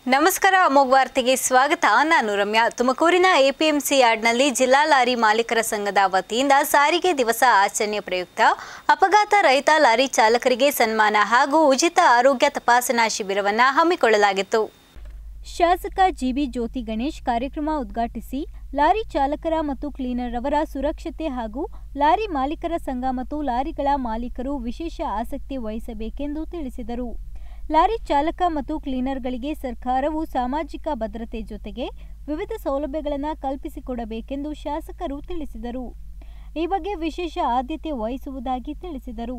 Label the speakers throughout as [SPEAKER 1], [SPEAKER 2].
[SPEAKER 1] ನಮಸ್ಕಾರ ಅಮೋಘ್ ವಾರ್ತೆಗೆ ಸ್ವಾಗತ ನಾನು ರಮ್ಯಾ ತುಮಕೂರಿನ ಎಪಿಎಂಸಿ ಯಾರ್ಡ್ನಲ್ಲಿ ಜಿಲ್ಲಾ ಲಾರಿ ಮಾಲೀಕರ ಸಂಘದ ವತಿಯಿಂದ ಸಾರಿಗೆ ದಿವಸ ಆಚರಣೆ ಪ್ರಯುಕ್ತ ಅಪಘಾತ ರಹಿತ ಲಾರಿ ಚಾಲಕರಿಗೆ ಸನ್ಮಾನ ಹಾಗೂ ಉಚಿತ ಆರೋಗ್ಯ ತಪಾಸಣಾ ಶಿಬಿರವನ್ನು ಹಮ್ಮಿಕೊಳ್ಳಲಾಗಿತ್ತು ಶಾಸಕ ಜಿಬಿ ಜ್ಯೋತಿ ಗಣೇಶ್ ಕಾರ್ಯಕ್ರಮ ಉದ್ಘಾಟಿಸಿ ಲಾರಿ ಚಾಲಕರ ಮತ್ತು ಕ್ಲೀನರ್ ಅವರ ಸುರಕ್ಷತೆ ಹಾಗೂ ಲಾರಿ ಮಾಲೀಕರ ಸಂಘ ಮತ್ತು ಲಾರಿಗಳ ಮಾಲೀಕರು ವಿಶೇಷ ಆಸಕ್ತಿ ವಹಿಸಬೇಕೆಂದು ತಿಳಿಸಿದರು ಲಾರಿ ಚಾಲಕ ಮತ್ತು ಕ್ಲೀನರ್ಗಳಿಗೆ ಸರ್ಕಾರವು ಸಾಮಾಜಿಕ ಭದ್ರತೆ ಜೊತೆಗೆ ವಿವಿಧ ಸೌಲಭ್ಯಗಳನ್ನು ಕಲ್ಪಿಸಿಕೊಡಬೇಕೆಂದು ಶಾಸಕರು ತಿಳಿಸಿದರು ಈ ಬಗ್ಗೆ ವಿಶೇಷ ಆದ್ಯತೆ ವಹಿಸುವುದಾಗಿ ತಿಳಿಸಿದರು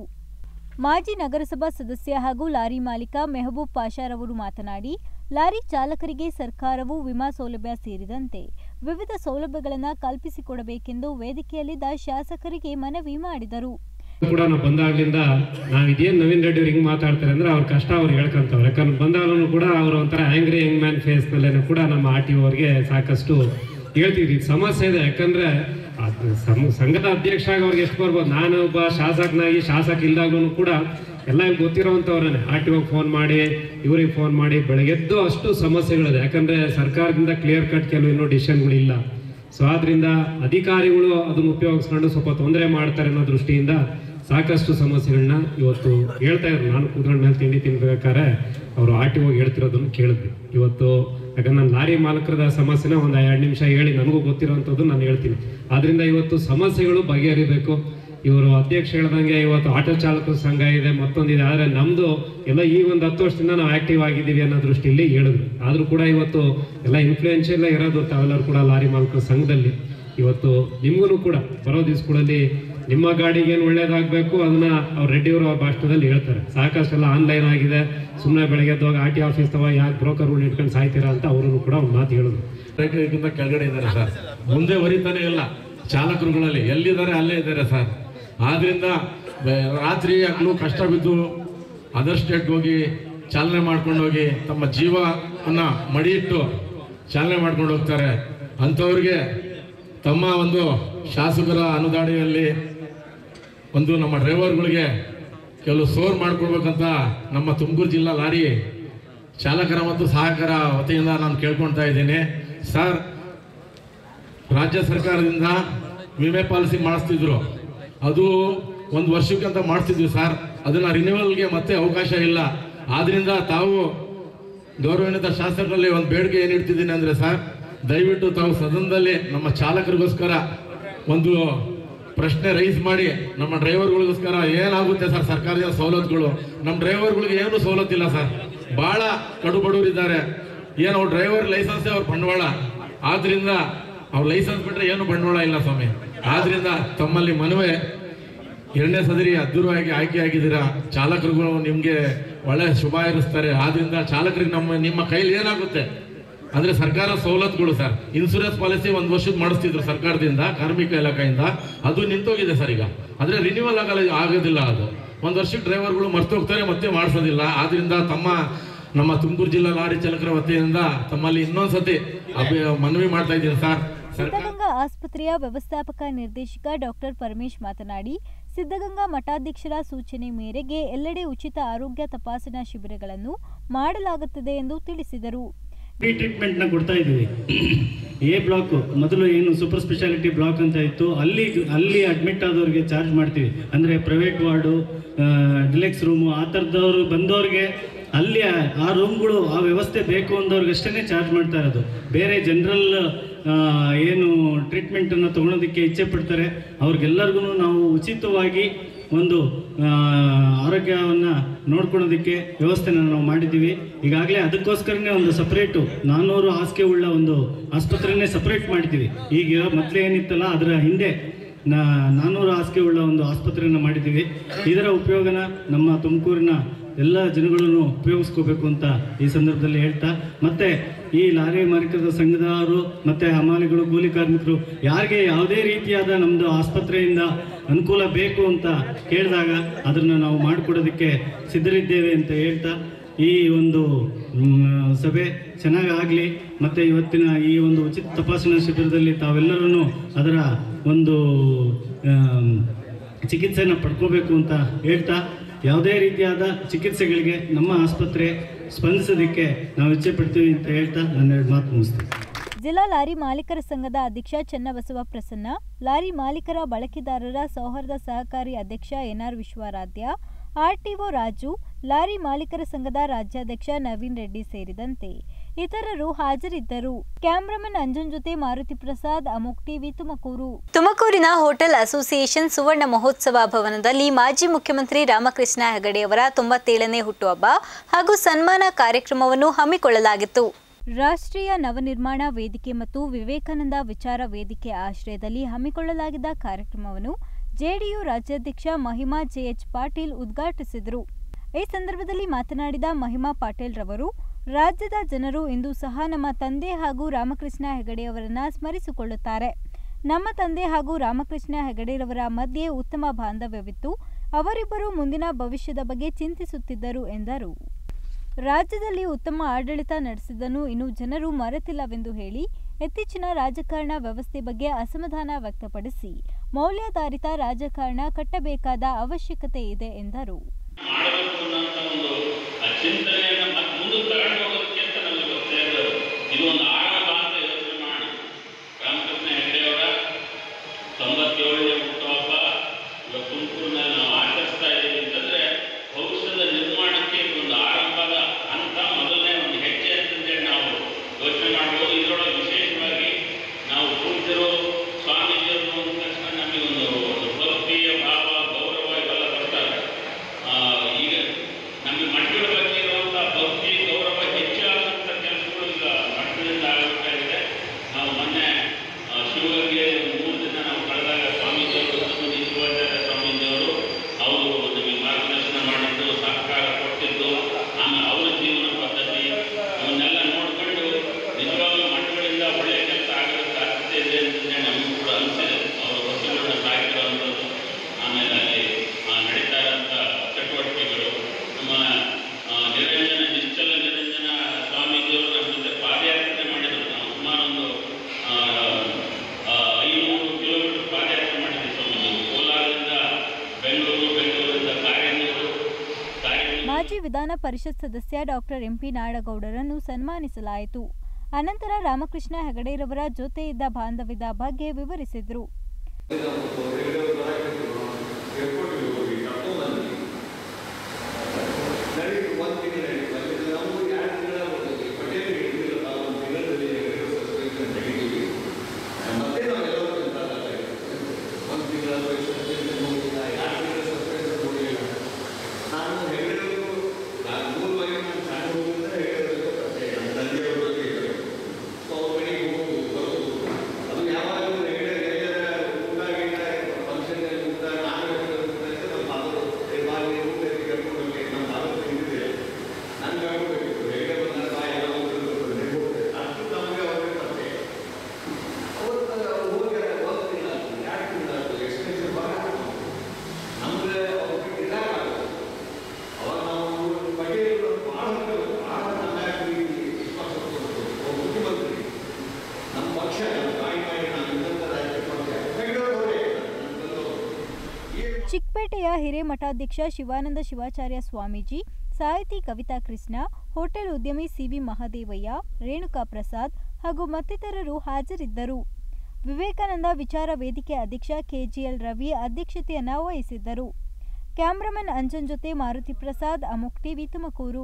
[SPEAKER 1] ಮಾಜಿ ನಗರಸಭಾ ಸದಸ್ಯ ಹಾಗೂ ಲಾರಿ ಮಾಲೀಕ ಮೆಹಬೂಬ್ ಪಾಷಾರವರು ಮಾತನಾಡಿ ಲಾರಿ ಚಾಲಕರಿಗೆ ಸರ್ಕಾರವು ವಿಮಾ ಸೌಲಭ್ಯ ಸೇರಿದಂತೆ ವಿವಿಧ ಸೌಲಭ್ಯಗಳನ್ನು ಕಲ್ಪಿಸಿಕೊಡಬೇಕೆಂದು ವೇದಿಕೆಯಲ್ಲಿದ್ದ ಶಾಸಕರಿಗೆ ಮನವಿ ಮಾಡಿದರು
[SPEAKER 2] ಕೂಡ ನಾವು ಬಂದಾಗ್ಲಿಂದ ನಾವು ಇದೇನು ನವೀನ್ ರೆಡ್ಡಿ ಅವ್ರು ಹಿಂಗೆ ಮಾತಾಡ್ತಾರೆ ಅಂದ್ರೆ ಅವ್ರ ಕಷ್ಟ ಅವ್ರು ಹೇಳ್ಕೊಂತವ್ರೆ ಯಾಕಂದ್ರೆ ಬಂದಾಗಲೂ ಕೂಡ ಅವ್ರ ಒಂಥರ ಆಂಗ್ರಿ ಯಂಗ್ ಮ್ಯಾನ್ ಫೇಸ್ ನಲ್ಲೇನು ಕೂಡ ನಮ್ಮ ಆರ್ ಟಿ ಅವ್ರಿಗೆ ಸಾಕಷ್ಟು ಹೇಳ್ತಿದ್ವಿ ಸಮಸ್ಯೆ ಇದೆ ಯಾಕಂದ್ರೆ ಅದ್ ಸಂ- ಸಂಘದ ಅಧ್ಯಕ್ಷ ಆಗಿ ಅವ್ರಿಗೆ ಎಷ್ಟು ಬರ್ಬೋದು ನಾನು ಒಬ್ಬ ಶಾಸಕನಾಗಿ ಶಾಸಕ ಇಲ್ದಾಗ್ಲೂ ಕೂಡ ಎಲ್ಲ ಗೊತ್ತಿರೋವಂಥವ್ರನ್ನೇ ಆರ್ ಟಿ ಫೋನ್ ಮಾಡಿ ಇವ್ರಿಗೆ ಫೋನ್ ಮಾಡಿ ಬೆಳಗ್ಗೆದ್ದು ಅಷ್ಟು ಸಮಸ್ಯೆಗಳಿದೆ ಯಾಕಂದ್ರೆ ಸರ್ಕಾರದಿಂದ ಕ್ಲಿಯರ್ ಕಟ್ ಕೆಲವು ಇನ್ನೂ ಡಿಸಿಷನ್ಗಳಿಲ್ಲ ಸೊ ಆದ್ರಿಂದ ಅಧಿಕಾರಿಗಳು ಅದನ್ನು ಉಪಯೋಗಿಸ್ಕೊಂಡು ಸ್ವಲ್ಪ ತೊಂದರೆ ಮಾಡ್ತಾರೆ ಅನ್ನೋ ದೃಷ್ಟಿಯಿಂದ ಸಾಕಷ್ಟು ಸಮಸ್ಯೆಗಳನ್ನ ಇವತ್ತು ಹೇಳ್ತಾ ಇದ್ರು ನಾನು ಕೂತ್ಕೊಂಡ್ ಮೇಲೆ ತಿಂಡಿ ತಿನ್ಬೇಕಾದ್ರೆ ಅವರು ಆರ್ ಟಿ ಹೋಗಿ ಹೇಳ್ತಿರೋದನ್ನು ಕೇಳಿದ್ವಿ ಇವತ್ತು ಯಾಕಂದ್ರೆ ನಾನು ಲಾರಿ ಮಾಲಕರದ ಸಮಸ್ಯೆನ ಒಂದು ಎರಡು ನಿಮಿಷ ಹೇಳಿ ನನಗೂ ಗೊತ್ತಿರೋವಂಥದ್ದು ನಾನು ಹೇಳ್ತೀನಿ ಆದ್ರಿಂದ ಇವತ್ತು ಸಮಸ್ಯೆಗಳು ಬಗೆಹರಿಬೇಕು ಇವರು ಅಧ್ಯಕ್ಷ ಹೇಳ್ದಂಗೆ ಇವತ್ತು ಆಟೋ ಚಾಲಕರ ಸಂಘ ಇದೆ ಮತ್ತೊಂದಿದೆ ಆದರೆ ನಮ್ಮದು ಎಲ್ಲ ಈ ಒಂದು ಹತ್ತು ವರ್ಷದಿಂದ ನಾವು ಆಕ್ಟಿವ್ ಆಗಿದ್ದೀವಿ ಅನ್ನೋ ದೃಷ್ಟಿಯಲ್ಲಿ ಹೇಳಿದ್ರು ಆದರೂ ಕೂಡ ಇವತ್ತು ಎಲ್ಲ ಇನ್ಫ್ಲೂಯೆನ್ಷಿಯಲ್ ಇರೋದು ತಾವೆಲ್ಲರೂ ಕೂಡ ಲಾರಿ ಮಾಲಕರ ಸಂಘದಲ್ಲಿ ಇವತ್ತು ನಿಮಗೂ ಕೂಡ ಬರೋ ದಿವಸಗಳಲ್ಲಿ ನಿಮ್ಮ ಗಾಡಿಗೆ ಏನು ಒಳ್ಳೇದಾಗಬೇಕು ಅದನ್ನ ಅವ್ರು ರೆಡ್ಡಿಯವರು ಅವ್ರ ಭಾಷಣದಲ್ಲಿ ಹೇಳ್ತಾರೆ ಸಾಕಷ್ಟು ಎಲ್ಲ ಆನ್ಲೈನ್ ಆಗಿದೆ ಸುಮ್ಮನೆ ಬೆಳಗ್ಗೆ ಎದ್ದೋಗಿ ಆರ್ ಟಿ ಆಫೀಸ್ ತವ ಯಾಕೆ ಬ್ರೋಕರ್ಗಳು ಇಟ್ಕೊಂಡು ಸಾಯ್ತೀರಾ ಅಂತ ಅವರು ಕೂಡ ಒಂದು ಮಾತು ಹೇಳಿದ್ರು
[SPEAKER 3] ಗಿಂತ ಕೆಳಗಡೆ ಇದ್ದಾರೆ ಸರ್ ಮುಂದೆ ವರಿತಾನೆ ಇಲ್ಲ ಚಾಲಕರುಗಳಲ್ಲಿ ಎಲ್ಲಿದ್ದಾರೆ ಅಲ್ಲೇ ಇದ್ದಾರೆ ಸರ್ ಆದ್ರಿಂದ ಬೆ- ರಾತ್ರಿ ಹಗಲು ಕಷ್ಟ ಬಿದ್ದು ಅದರ್ ಸ್ಟೇಟ್ಗೆ ಹೋಗಿ ಚಾಲನೆ ಮಾಡ್ಕೊಂಡು ಹೋಗಿ ತಮ್ಮ ಜೀವವನ್ನ ಮಡಿಯಿಟ್ಟು ಚಾಲನೆ ಮಾಡ್ಕೊಂಡು ಹೋಗ್ತಾರೆ ಅಂಥವ್ರಿಗೆ ತಮ್ಮ ಒಂದು ಶಾಸಕರ ಅನುದಾನಿಯಲ್ಲಿ ಒಂದು ನಮ್ಮ ಡ್ರೈವರ್ಗಳಿಗೆ ಕೆಲವು ಸೋರ್ ಮಾಡ್ಕೊಡ್ಬೇಕಂತ ನಮ್ಮ ತುಮಕೂರು ಜಿಲ್ಲಾ ಲಾರಿ ಚಾಲಕರ ಮತ್ತು ಸಹಕಾರ ವತಿಯಿಂದ ನಾನು ಕೇಳ್ಕೊಳ್ತಾ ಇದ್ದೀನಿ ಸರ್ ರಾಜ್ಯ ಸರ್ಕಾರದಿಂದ ವಿಮೆ ಪಾಲಿಸಿ ಮಾಡಿಸ್ತಿದ್ರು ಅದು ಒಂದು ವರ್ಷಕ್ಕಂತ ಮಾಡಿಸ್ತಿದ್ವಿ ಸರ್ ಅದನ್ನ ರಿನ್ಯೂವಲ್ಗೆ ಮತ್ತೆ ಅವಕಾಶ ಇಲ್ಲ ಆದ್ರಿಂದ ತಾವು ಗೌರವಾನ್ವಿತ ಶಾಸಕರಲ್ಲಿ ಒಂದು ಬೇಡಿಕೆ ಏನು ಇಡ್ತಿದ್ದೀನಿ ಅಂದ್ರೆ ಸರ್ ದಯವಿಟ್ಟು ತಾವು ಸದನದಲ್ಲಿ ನಮ್ಮ ಚಾಲಕರಿಗೋಸ್ಕರ ಒಂದು ಪ್ರಶ್ನೆ ರೈಸ್ ಮಾಡಿ ನಮ್ಮ ಡ್ರೈವರ್ಗಳಿಗೋಸ್ಕರ ಏನಾಗುತ್ತೆ ಸರ್ ಸರ್ಕಾರದ ಸವಲತ್ತುಗಳು ನಮ್ಮ ಡ್ರೈವರ್ಗಳಿಗೆ ಏನು ಸವಲತ್ತಿಲ್ಲ ಸರ್ ಬಹಳ ಕಡು ಬಡವರಿದ್ದಾರೆ ಏನು ಅವ್ರ ಡ್ರೈವರ್ ಲೈಸೆನ್ಸ್ ಅವ್ರ ಬಂಡವಾಳ ಆದ್ರಿಂದ ಅವ್ರ ಲೈಸೆನ್ಸ್ ಬಿಟ್ರೆ ಏನು ಬಂಡವಾಳ ಇಲ್ಲ ಸ್ವಾಮಿ ಆದ್ರಿಂದ ತಮ್ಮಲ್ಲಿ ಮನವಿ ಎರಡನೇ ಸದರಿ ಅದ್ದೂರವಾಗಿ ಆಯ್ಕೆ ಆಗಿದ್ದೀರಾ ಚಾಲಕರುಗಳು ನಿಮ್ಗೆ ಒಳ್ಳೆ ಶುಭ ಇರಿಸ್ತಾರೆ ಆದ್ರಿಂದ ಚಾಲಕರಿಗೆ ನಮ್ಮ ನಿಮ್ಮ ಕೈಲಿ ಏನಾಗುತ್ತೆ ಅಂದ್ರೆ ಸರ್ಕಾರ ಸವಲತ್ತುಗಳು ಸರ್ ಇನ್ಸೂರೆನ್ಸ್ ಪಾಲಿಸಿ ಒಂದು ವರ್ಷದ ಮಾಡಿಸ್ತಿದ್ರು ಸರ್ಕಾರದಿಂದ ಕಾರ್ಮಿಕ ಇಲಾಖೆಯಿಂದ ಅದು ನಿಂತೋಗಿದೆ ಸರ್ ಈಗ ಆದ್ರೆ ರಿನ್ಯೂವಲ್ ಆಗಲ್ಲ ಆಗೋದಿಲ್ಲ ಅದು ಒಂದು ವರ್ಷಕ್ಕೆ ಡ್ರೈವರ್ಗಳು ಮರ್ತೋಗ್ತಾರೆ ಮತ್ತೆ ಮಾಡಿಸೋದಿಲ್ಲ ಆದ್ರಿಂದ ತಮ್ಮ ನಮ್ಮ ತುಮಕೂರು ಜಿಲ್ಲಾ ಲಾರಿ ಚಾಲಕರ ವತಿಯಿಂದ ತಮ್ಮಲ್ಲಿ ಇನ್ನೊಂದ್ಸತಿ ಅಭಿ ಮನವಿ ಮಾಡ್ತಾ ಇದ್ದೀನಿ ಸರ್ ಸರ್ಕಾರ
[SPEAKER 1] ಸಿದ್ಧಗಂಗಾ ಆಸ್ಪತ್ರೆಯ ವ್ಯವಸ್ಥಾಪಕ ನಿರ್ದೇಶಕ ಡಾಕ್ಟರ್ ಪರಮೇಶ್ ಮಾತನಾಡಿ ಸಿದ್ಧಗಂಗಾ ಮಠಾಧೀಶರ ಸೂಚನೆ ಮೇರೆಗೆ ಎಲ್ಲೆಡೆ ಉಚಿತ ಆರೋಗ್ಯ ತಪಾಸಣಾ ಶಿಬಿರಗಳನ್ನು ಮಾಡಲಾಗುತ್ತದೆ ಎಂದು ತಿಳಿಸಿದರು
[SPEAKER 4] ಫ್ರೀ ಟ್ರೀಟ್ಮೆಂಟ್ನ ಕೊಡ್ತಾ ಇದ್ದೀವಿ ಎ ಬ್ಲಾಕ್ ಮೊದಲು ಏನು ಸೂಪರ್ ಸ್ಪೆಷಾಲಿಟಿ ಬ್ಲಾಕ್ ಅಂತ ಇತ್ತು ಅಲ್ಲಿ ಅಲ್ಲಿ ಅಡ್ಮಿಟ್ ಆದವ್ರಿಗೆ ಚಾರ್ಜ್ ಮಾಡ್ತೀವಿ ಅಂದರೆ ಪ್ರೈವೇಟ್ ವಾರ್ಡು ಡಿಲೆಕ್ಸ್ ರೂಮು ಆ ಥರದವ್ರು ಬಂದವ್ರಿಗೆ ಅಲ್ಲಿ ಆ- ಆ ರೂಮ್ಗಳು ಆ ವ್ಯವಸ್ಥೆ ಬೇಕು ಅಂದವ್ರಿಗಷ್ಟೇ ಚಾರ್ಜ್ ಮಾಡ್ತಾ ಇರೋದು ಬೇರೆ ಜನರಲ್ ಏನು ಟ್ರೀಟ್ಮೆಂಟನ್ನು ತೊಗೊಳೋದಕ್ಕೆ ಇಚ್ಛೆ ಪಡ್ತಾರೆ ಅವ್ರಿಗೆಲ್ಲರಿಗೂ ನಾವು ಉಚಿತವಾಗಿ ಒಂದು ಆ, ಆರೋಗ್ಯವನ್ನು ನೋಡ್ಕೊಳೋದಕ್ಕೆ ವ್ಯವಸ್ಥೆನ ನಾವು ಮಾಡಿದ್ದೀವಿ ಈಗಾಗಲೇ ಅದಕ್ಕೋಸ್ಕರನೇ ಒಂದು ಸಪ್ರೇಟು ನಾನ್ನೂರು ಹಾಸಿಗೆ ಉಳ್ಳ ಒಂದು ಆಸ್ಪತ್ರೆನೇ ಸಪ್ರೇಟ್ ಮಾಡಿದ್ದೀವಿ ಈಗ ಮೊದಲೇ ಏನಿತ್ತಲ್ಲ ಅದರ ಹಿಂದೆ ನಾ ನಾನ್ನೂರು ಹಾಸಿಗೆ ಉಳ್ಳ ಒಂದು ಆಸ್ಪತ್ರೆಯನ್ನು ಮಾಡಿದ್ದೀವಿ ಇದರ ಉಪಯೋಗನ ನಮ್ಮ ತುಮಕೂರಿನ ಎಲ್ಲ ಜನಗಳನ್ನು ಉಪಯೋಗಿಸ್ಕೋಬೇಕು ಅಂತ ಈ ಸಂದರ್ಭದಲ್ಲಿ ಹೇಳ್ತಾ ಮತ್ತೆ ಈ ಲಾರಿ ಮಾಲೀಕರ ಸಂಘದವರು ಮತ್ತೆ ಹಮಾಲಿಗಳು ಕೂಲಿ ಕಾರ್ಮಿಕರು ಯಾರಿಗೆ ಯಾವುದೇ ರೀತಿಯಾದ ನಮ್ಮದು ಆಸ್ಪತ್ರೆಯಿಂದ ಅನುಕೂಲ ಬೇಕು ಅಂತ ಕೇಳಿದಾಗ ಅದನ್ನು ನಾವು ಮಾಡಿಕೊಡೋದಕ್ಕೆ ಸಿದ್ಧರಿದ್ದೇವೆ ಅಂತ ಹೇಳ್ತಾ ಈ ಒಂದು ಮ್, ಸಭೆ ಚೆನ್ನಾಗಾಗಲಿ ಮತ್ತು ಇವತ್ತಿನ ಈ ಒಂದು ಉಚಿತ ತಪಾಸಣಾ ಶಿಬಿರದಲ್ಲಿ ತಾವೆಲ್ಲರೂ ಅದರ ಒಂದು ಆಮ್, ಚಿಕಿತ್ಸೆನ ಪಡ್ಕೋಬೇಕು ಅಂತ ಹೇಳ್ತಾ ಯಾವುದೇ ರೀತಿಯಾದ ಚಿಕಿತ್ಸೆಗಳಿಗೆ ನಮ್ಮ ಆಸ್ಪತ್ರೆ ಸ್ಪಂದಿಸೋದಕ್ಕೆ ನಾವು ಇಚ್ಛೆ ಪಡ್ತೀವಿ ಅಂತ ಹೇಳ್ತಾ ನನ್ನ ಎರಡು ಮಾತು ಮುಗಿಸ್ತೀನಿ
[SPEAKER 1] ಜಿಲ್ಲಾ ಲಾರಿ ಮಾಲೀಕರ ಸಂಘದ ಅಧ್ಯಕ್ಷ ಚನ್ನಬಸವ ಪ್ರಸನ್ನ ಲಾರಿ ಮಾಲೀಕರ ಬಳಕೆದಾರರ ಸೌಹಾರ್ದ ಸಹಕಾರಿ ಅಧ್ಯಕ್ಷ N R Vishwaradhya RTO Raju lorry ಮಾಲೀಕರ ಸಂಘದ ರಾಜ್ಯಾಧ್ಯಕ್ಷ ನವೀನ್ ರೆಡ್ಡಿ ಸೇರಿದಂತೆ ಇತರರು ಹಾಜರಿದ್ದರು ಕ್ಯಾಮ್ರಾಮನ್ ಅಂಜನ್ ಜೊತೆ ಮಾರುತಿ ಪ್ರಸಾದ್ ಅಮೋಕ್ ಟಿವಿ ತುಮಕೂರು ತುಮಕೂರಿನ ಹೋಟೆಲ್ ಅಸೋಸಿಯೇಷನ್ ಸುವರ್ಣ ಮಹೋತ್ಸವ ಭವನದಲ್ಲಿ ಮಾಜಿ ಮುಖ್ಯಮಂತ್ರಿ ರಾಮಕೃಷ್ಣ ಹೆಗಡೆಯವರ ತೊಂಬತ್ತೇಳನೇ ಹುಟ್ಟುಹಬ್ಬ ಹಾಗೂ ಸನ್ಮಾನ ಕಾರ್ಯಕ್ರಮವನ್ನು ಹಮ್ಮಿಕೊಳ್ಳಲಾಗಿತ್ತು ರಾಷ್ಟ್ರೀಯ ನವನಿರ್ಮಾಣ ವೇದಿಕೆ ಮತ್ತು ವಿವೇಕಾನಂದ ವಿಚಾರ ವೇದಿಕೆ ಆಶ್ರಯದಲ್ಲಿ ಹಮ್ಮಿಕೊಳ್ಳಲಾಗಿದ್ದ ಕಾರ್ಯಕ್ರಮವನ್ನು ಜೆಡಿಯು ರಾಜ್ಯಾಧ್ಯಕ್ಷ ಮಹಿಮಾ ಜೆಎಚ್ ಪಾಟೀಲ್ ಉದ್ಘಾಟಿಸಿದರು ಈ ಸಂದರ್ಭದಲ್ಲಿ ಮಾತನಾಡಿದ ಮಹಿಮಾ ಪಾಟೀಲ್ ರವರು ರಾಜ್ಯದ ಜನರು ಇಂದು ಸಹ ನಮ್ಮ ತಂದೆ ಹಾಗೂ ರಾಮಕೃಷ್ಣ ಹೆಗಡೆಯವರನ್ನ ಸ್ಮರಿಸಿಕೊಳ್ಳುತ್ತಾರೆ ನಮ್ಮ ತಂದೆ ಹಾಗೂ ರಾಮಕೃಷ್ಣ ಹೆಗಡೆರವರ ಮಧ್ಯೆ ಉತ್ತಮ ಬಾಂಧವ್ಯವಿತ್ತು ಅವರಿಬ್ಬರು ಮುಂದಿನ ಭವಿಷ್ಯದ ಬಗ್ಗೆ ಚಿಂತಿಸುತ್ತಿದ್ದರು ಎಂದರು ರಾಜ್ಯದಲ್ಲಿ ಉತ್ತಮ ಆಡಳಿತ ನಡೆಸಿದ್ದನ್ನು ಇನ್ನು ಜನರು ಮರೆತಿಲ್ಲವೆಂದು ಹೇಳಿ ಇತ್ತೀಚಿನ ರಾಜಕಾರಣ ವ್ಯವಸ್ಥೆ ಬಗ್ಗೆ ಅಸಮಾಧಾನ ವ್ಯಕ್ತಪಡಿಸಿ ಮೌಲ್ಯಾಧಾರಿತ ರಾಜಕಾರಣ ಕಟ್ಟಬೇಕಾದ ಅವಶ್ಯಕತೆ ಇದೆ ಎಂದರು
[SPEAKER 5] ಮಾಡಬೇಕು ಅನ್ನೋಂಥ ಒಂದು ಆ ಚಿಂತನೆಯನ್ನ ಮತ್ತೆ ಮುಂದಕ್ಕೆ ತಗೊಂಡು ಹೋಗೋದಕ್ಕೆ ಅಂತ ನಮಗೆ ಗೊತ್ತೇ ಇರೋದು ಇದು ಒಂದು ಆರಂಭ ಅಂತ ಯೋಚನೆ ಮಾಡೋಣ ರಾಮಕೃಷ್ಣ ಹೆಗಡೆಯವರ ತೊಂಬತ್ತೇಳನೇ ಹುಟ್ಟುಹಬ್ಬ ಇವಾಗ ತುಮಕೂರಿನಲ್ಲಿ ನಾವು ಆಚರಿಸ್ತಾ ಇದ್ದೀವಿ ಅಂತಂದ್ರೆ ಭವಿಷ್ಯದ ನಿರ್ಮಾಣಕ್ಕೆ ಇದೊಂದು ಆರಂಭದ ಹಂತ ಮೊದಲನೇ ಒಂದು ಹೆಜ್ಜೆ ಅಂತಂದೇಳಿ ನಾವು ಯೋಚನೆ ಮಾಡ್ಬೋದು ಇದರೊಳಗೆ ವಿಶೇಷವಾಗಿ ನಾವು ಪೂಜ್ಯರು ಸ್ವಾಮೀಜಿಯವರು ಅಂದ ತಕ್ಷಣ ನಮಗೆ ಒಂದು ಒಂದು ಭಕ್ತಿಯ ಭಾವ ಗೌರವ ಇವೆಲ್ಲ ಬರ್ತಾರೆ ಆ, ಈಗ ನಮಗೆ ಮಠಗಳ ಬಗ್ಗೆ ಇರುವಂಥ ಭಕ್ತಿ ಗೌರವ ಹೆಚ್ಚಾದಂಥ ಕೆಲಸಗಳು ಈಗ ಮಠಗಳಿಂದ ಆಗಬೇಕಾಗಿದೆ ನಾವು ಮೊನ್ನೆ ಆ, ಶಿವಗಂಗೆ ಒಂದು ಮೂರು ದಿನ ನಾವು ಕಳೆದಾಗ ಸ್ವಾಮೀಜಿಯವರು ಸುಮ್ಮನೆ ಶಿವಾಚಾರ್ಯ ಸ್ವಾಮೀಜಿಯವರು ಅವರು ನಮಗೆ ಮಾರ್ಗದರ್ಶನ ಮಾಡಿದ್ದು ಸಹಕಾರ ಕೊಟ್ಟಿದ್ದು ಆಮೇಲೆ ಅವರ ಜೀವನ ಪದ್ಧತಿ ಅವನ್ನೆಲ್ಲ ನೋಡಿಕೊಂಡು ನಿಜವಾಗ್ಲೂ ಮಠಗಳಿಂದ ಒಳ್ಳೆಯ ಕೆಲಸ ಆಗೋದಕ್ಕೆ ಸಾಧ್ಯತೆ ಇದೆ ಅಂತಂದ್ರೆ ನಮಗೂ ಕೂಡ ಅನಿಸಿದೆ ಅವರು ವಸ್ತುಗಳನ್ನ ಸಾಕಿರುವಂಥದ್ದು ಆಮೇಲೆ ಅಲ್ಲಿ ಆ, ನಡೀತಾ ಇರೋಂಥ ಚಟುವಟಿಕೆಗಳು ನಮ್ಮ ಆ, ನಿರಂಜನ ನಿಶ್ಚಲ ನಿರಂಜನ ಸ್ವಾಮೀಜಿಯವರು ನಮ್ಮ ಜೊತೆ ಪಾದಯಾತ್ರೆ ಮಾಡಿದರು ನಾವು ಸುಮಾರು ಒಂದು ಆ, ಆ, ಐನೂರು ಕಿಲೋಮೀಟರ್ ಪಾದಯಾತ್ರೆ ಮಾಡಿದ್ವಿ ಸ್ವಾಮೀಜಿ ಕೋಲಾರದಿಂದ ಬೆಂಗಳೂರು ಬೆಂಗಳೂರಿಂದ ಕಾರ್ಯನೂರು ಕಾರ್ಯನೂರು
[SPEAKER 1] ಮಾಜಿ ವಿಧಾನ ಪರಿಷತ್ ಸದಸ್ಯ ಡಾಕ್ಟರ್ ಎಂಪಿ ನಾಡಗೌಡರನ್ನು ಸನ್ಮಾನಿಸಲಾಯಿತು ಅನಂತರ ರಾಮಕೃಷ್ಣ ಹೆಗಡೆರವರ ಜೊತೆ ಇದ್ದ ಬಾಂಧವ್ಯದ ಬಗ್ಗೆ ವಿವರಿಸಿದರು ಚಿಕ್ಕಪೇಟೆಯ ಹಿರೇಮಠಾಧ್ಯಕ್ಷ ಶಿವಾನಂದ ಶಿವಾಚಾರ್ಯ ಸ್ವಾಮೀಜಿ ಸಾಹಿತಿ ಕವಿತಾ ಕೃಷ್ಣ ಹೋಟೆಲ್ ಉದ್ಯಮಿ ಸಿವಿ ಮಹದೇವಯ್ಯ ರೇಣುಕಾ ಪ್ರಸಾದ್ ಹಾಗೂ ಮತ್ತಿತರರು ಹಾಜರಿದ್ದರು ವಿವೇಕಾನಂದ ವಿಚಾರ ವೇದಿಕೆ ಅಧ್ಯಕ್ಷ ಕೆಜಿಎಲ್ ರವಿ ಅಧ್ಯಕ್ಷತೆಯನ್ನ ವಹಿಸಿದ್ದರು ಕ್ಯಾಮ್ರಾಮನ್ ಅಂಜನ್ ಜೊತೆ ಮಾರುತಿ ಪ್ರಸಾದ್ ಅಮುಕ್ ಟಿವಿ ತುಮಕೂರು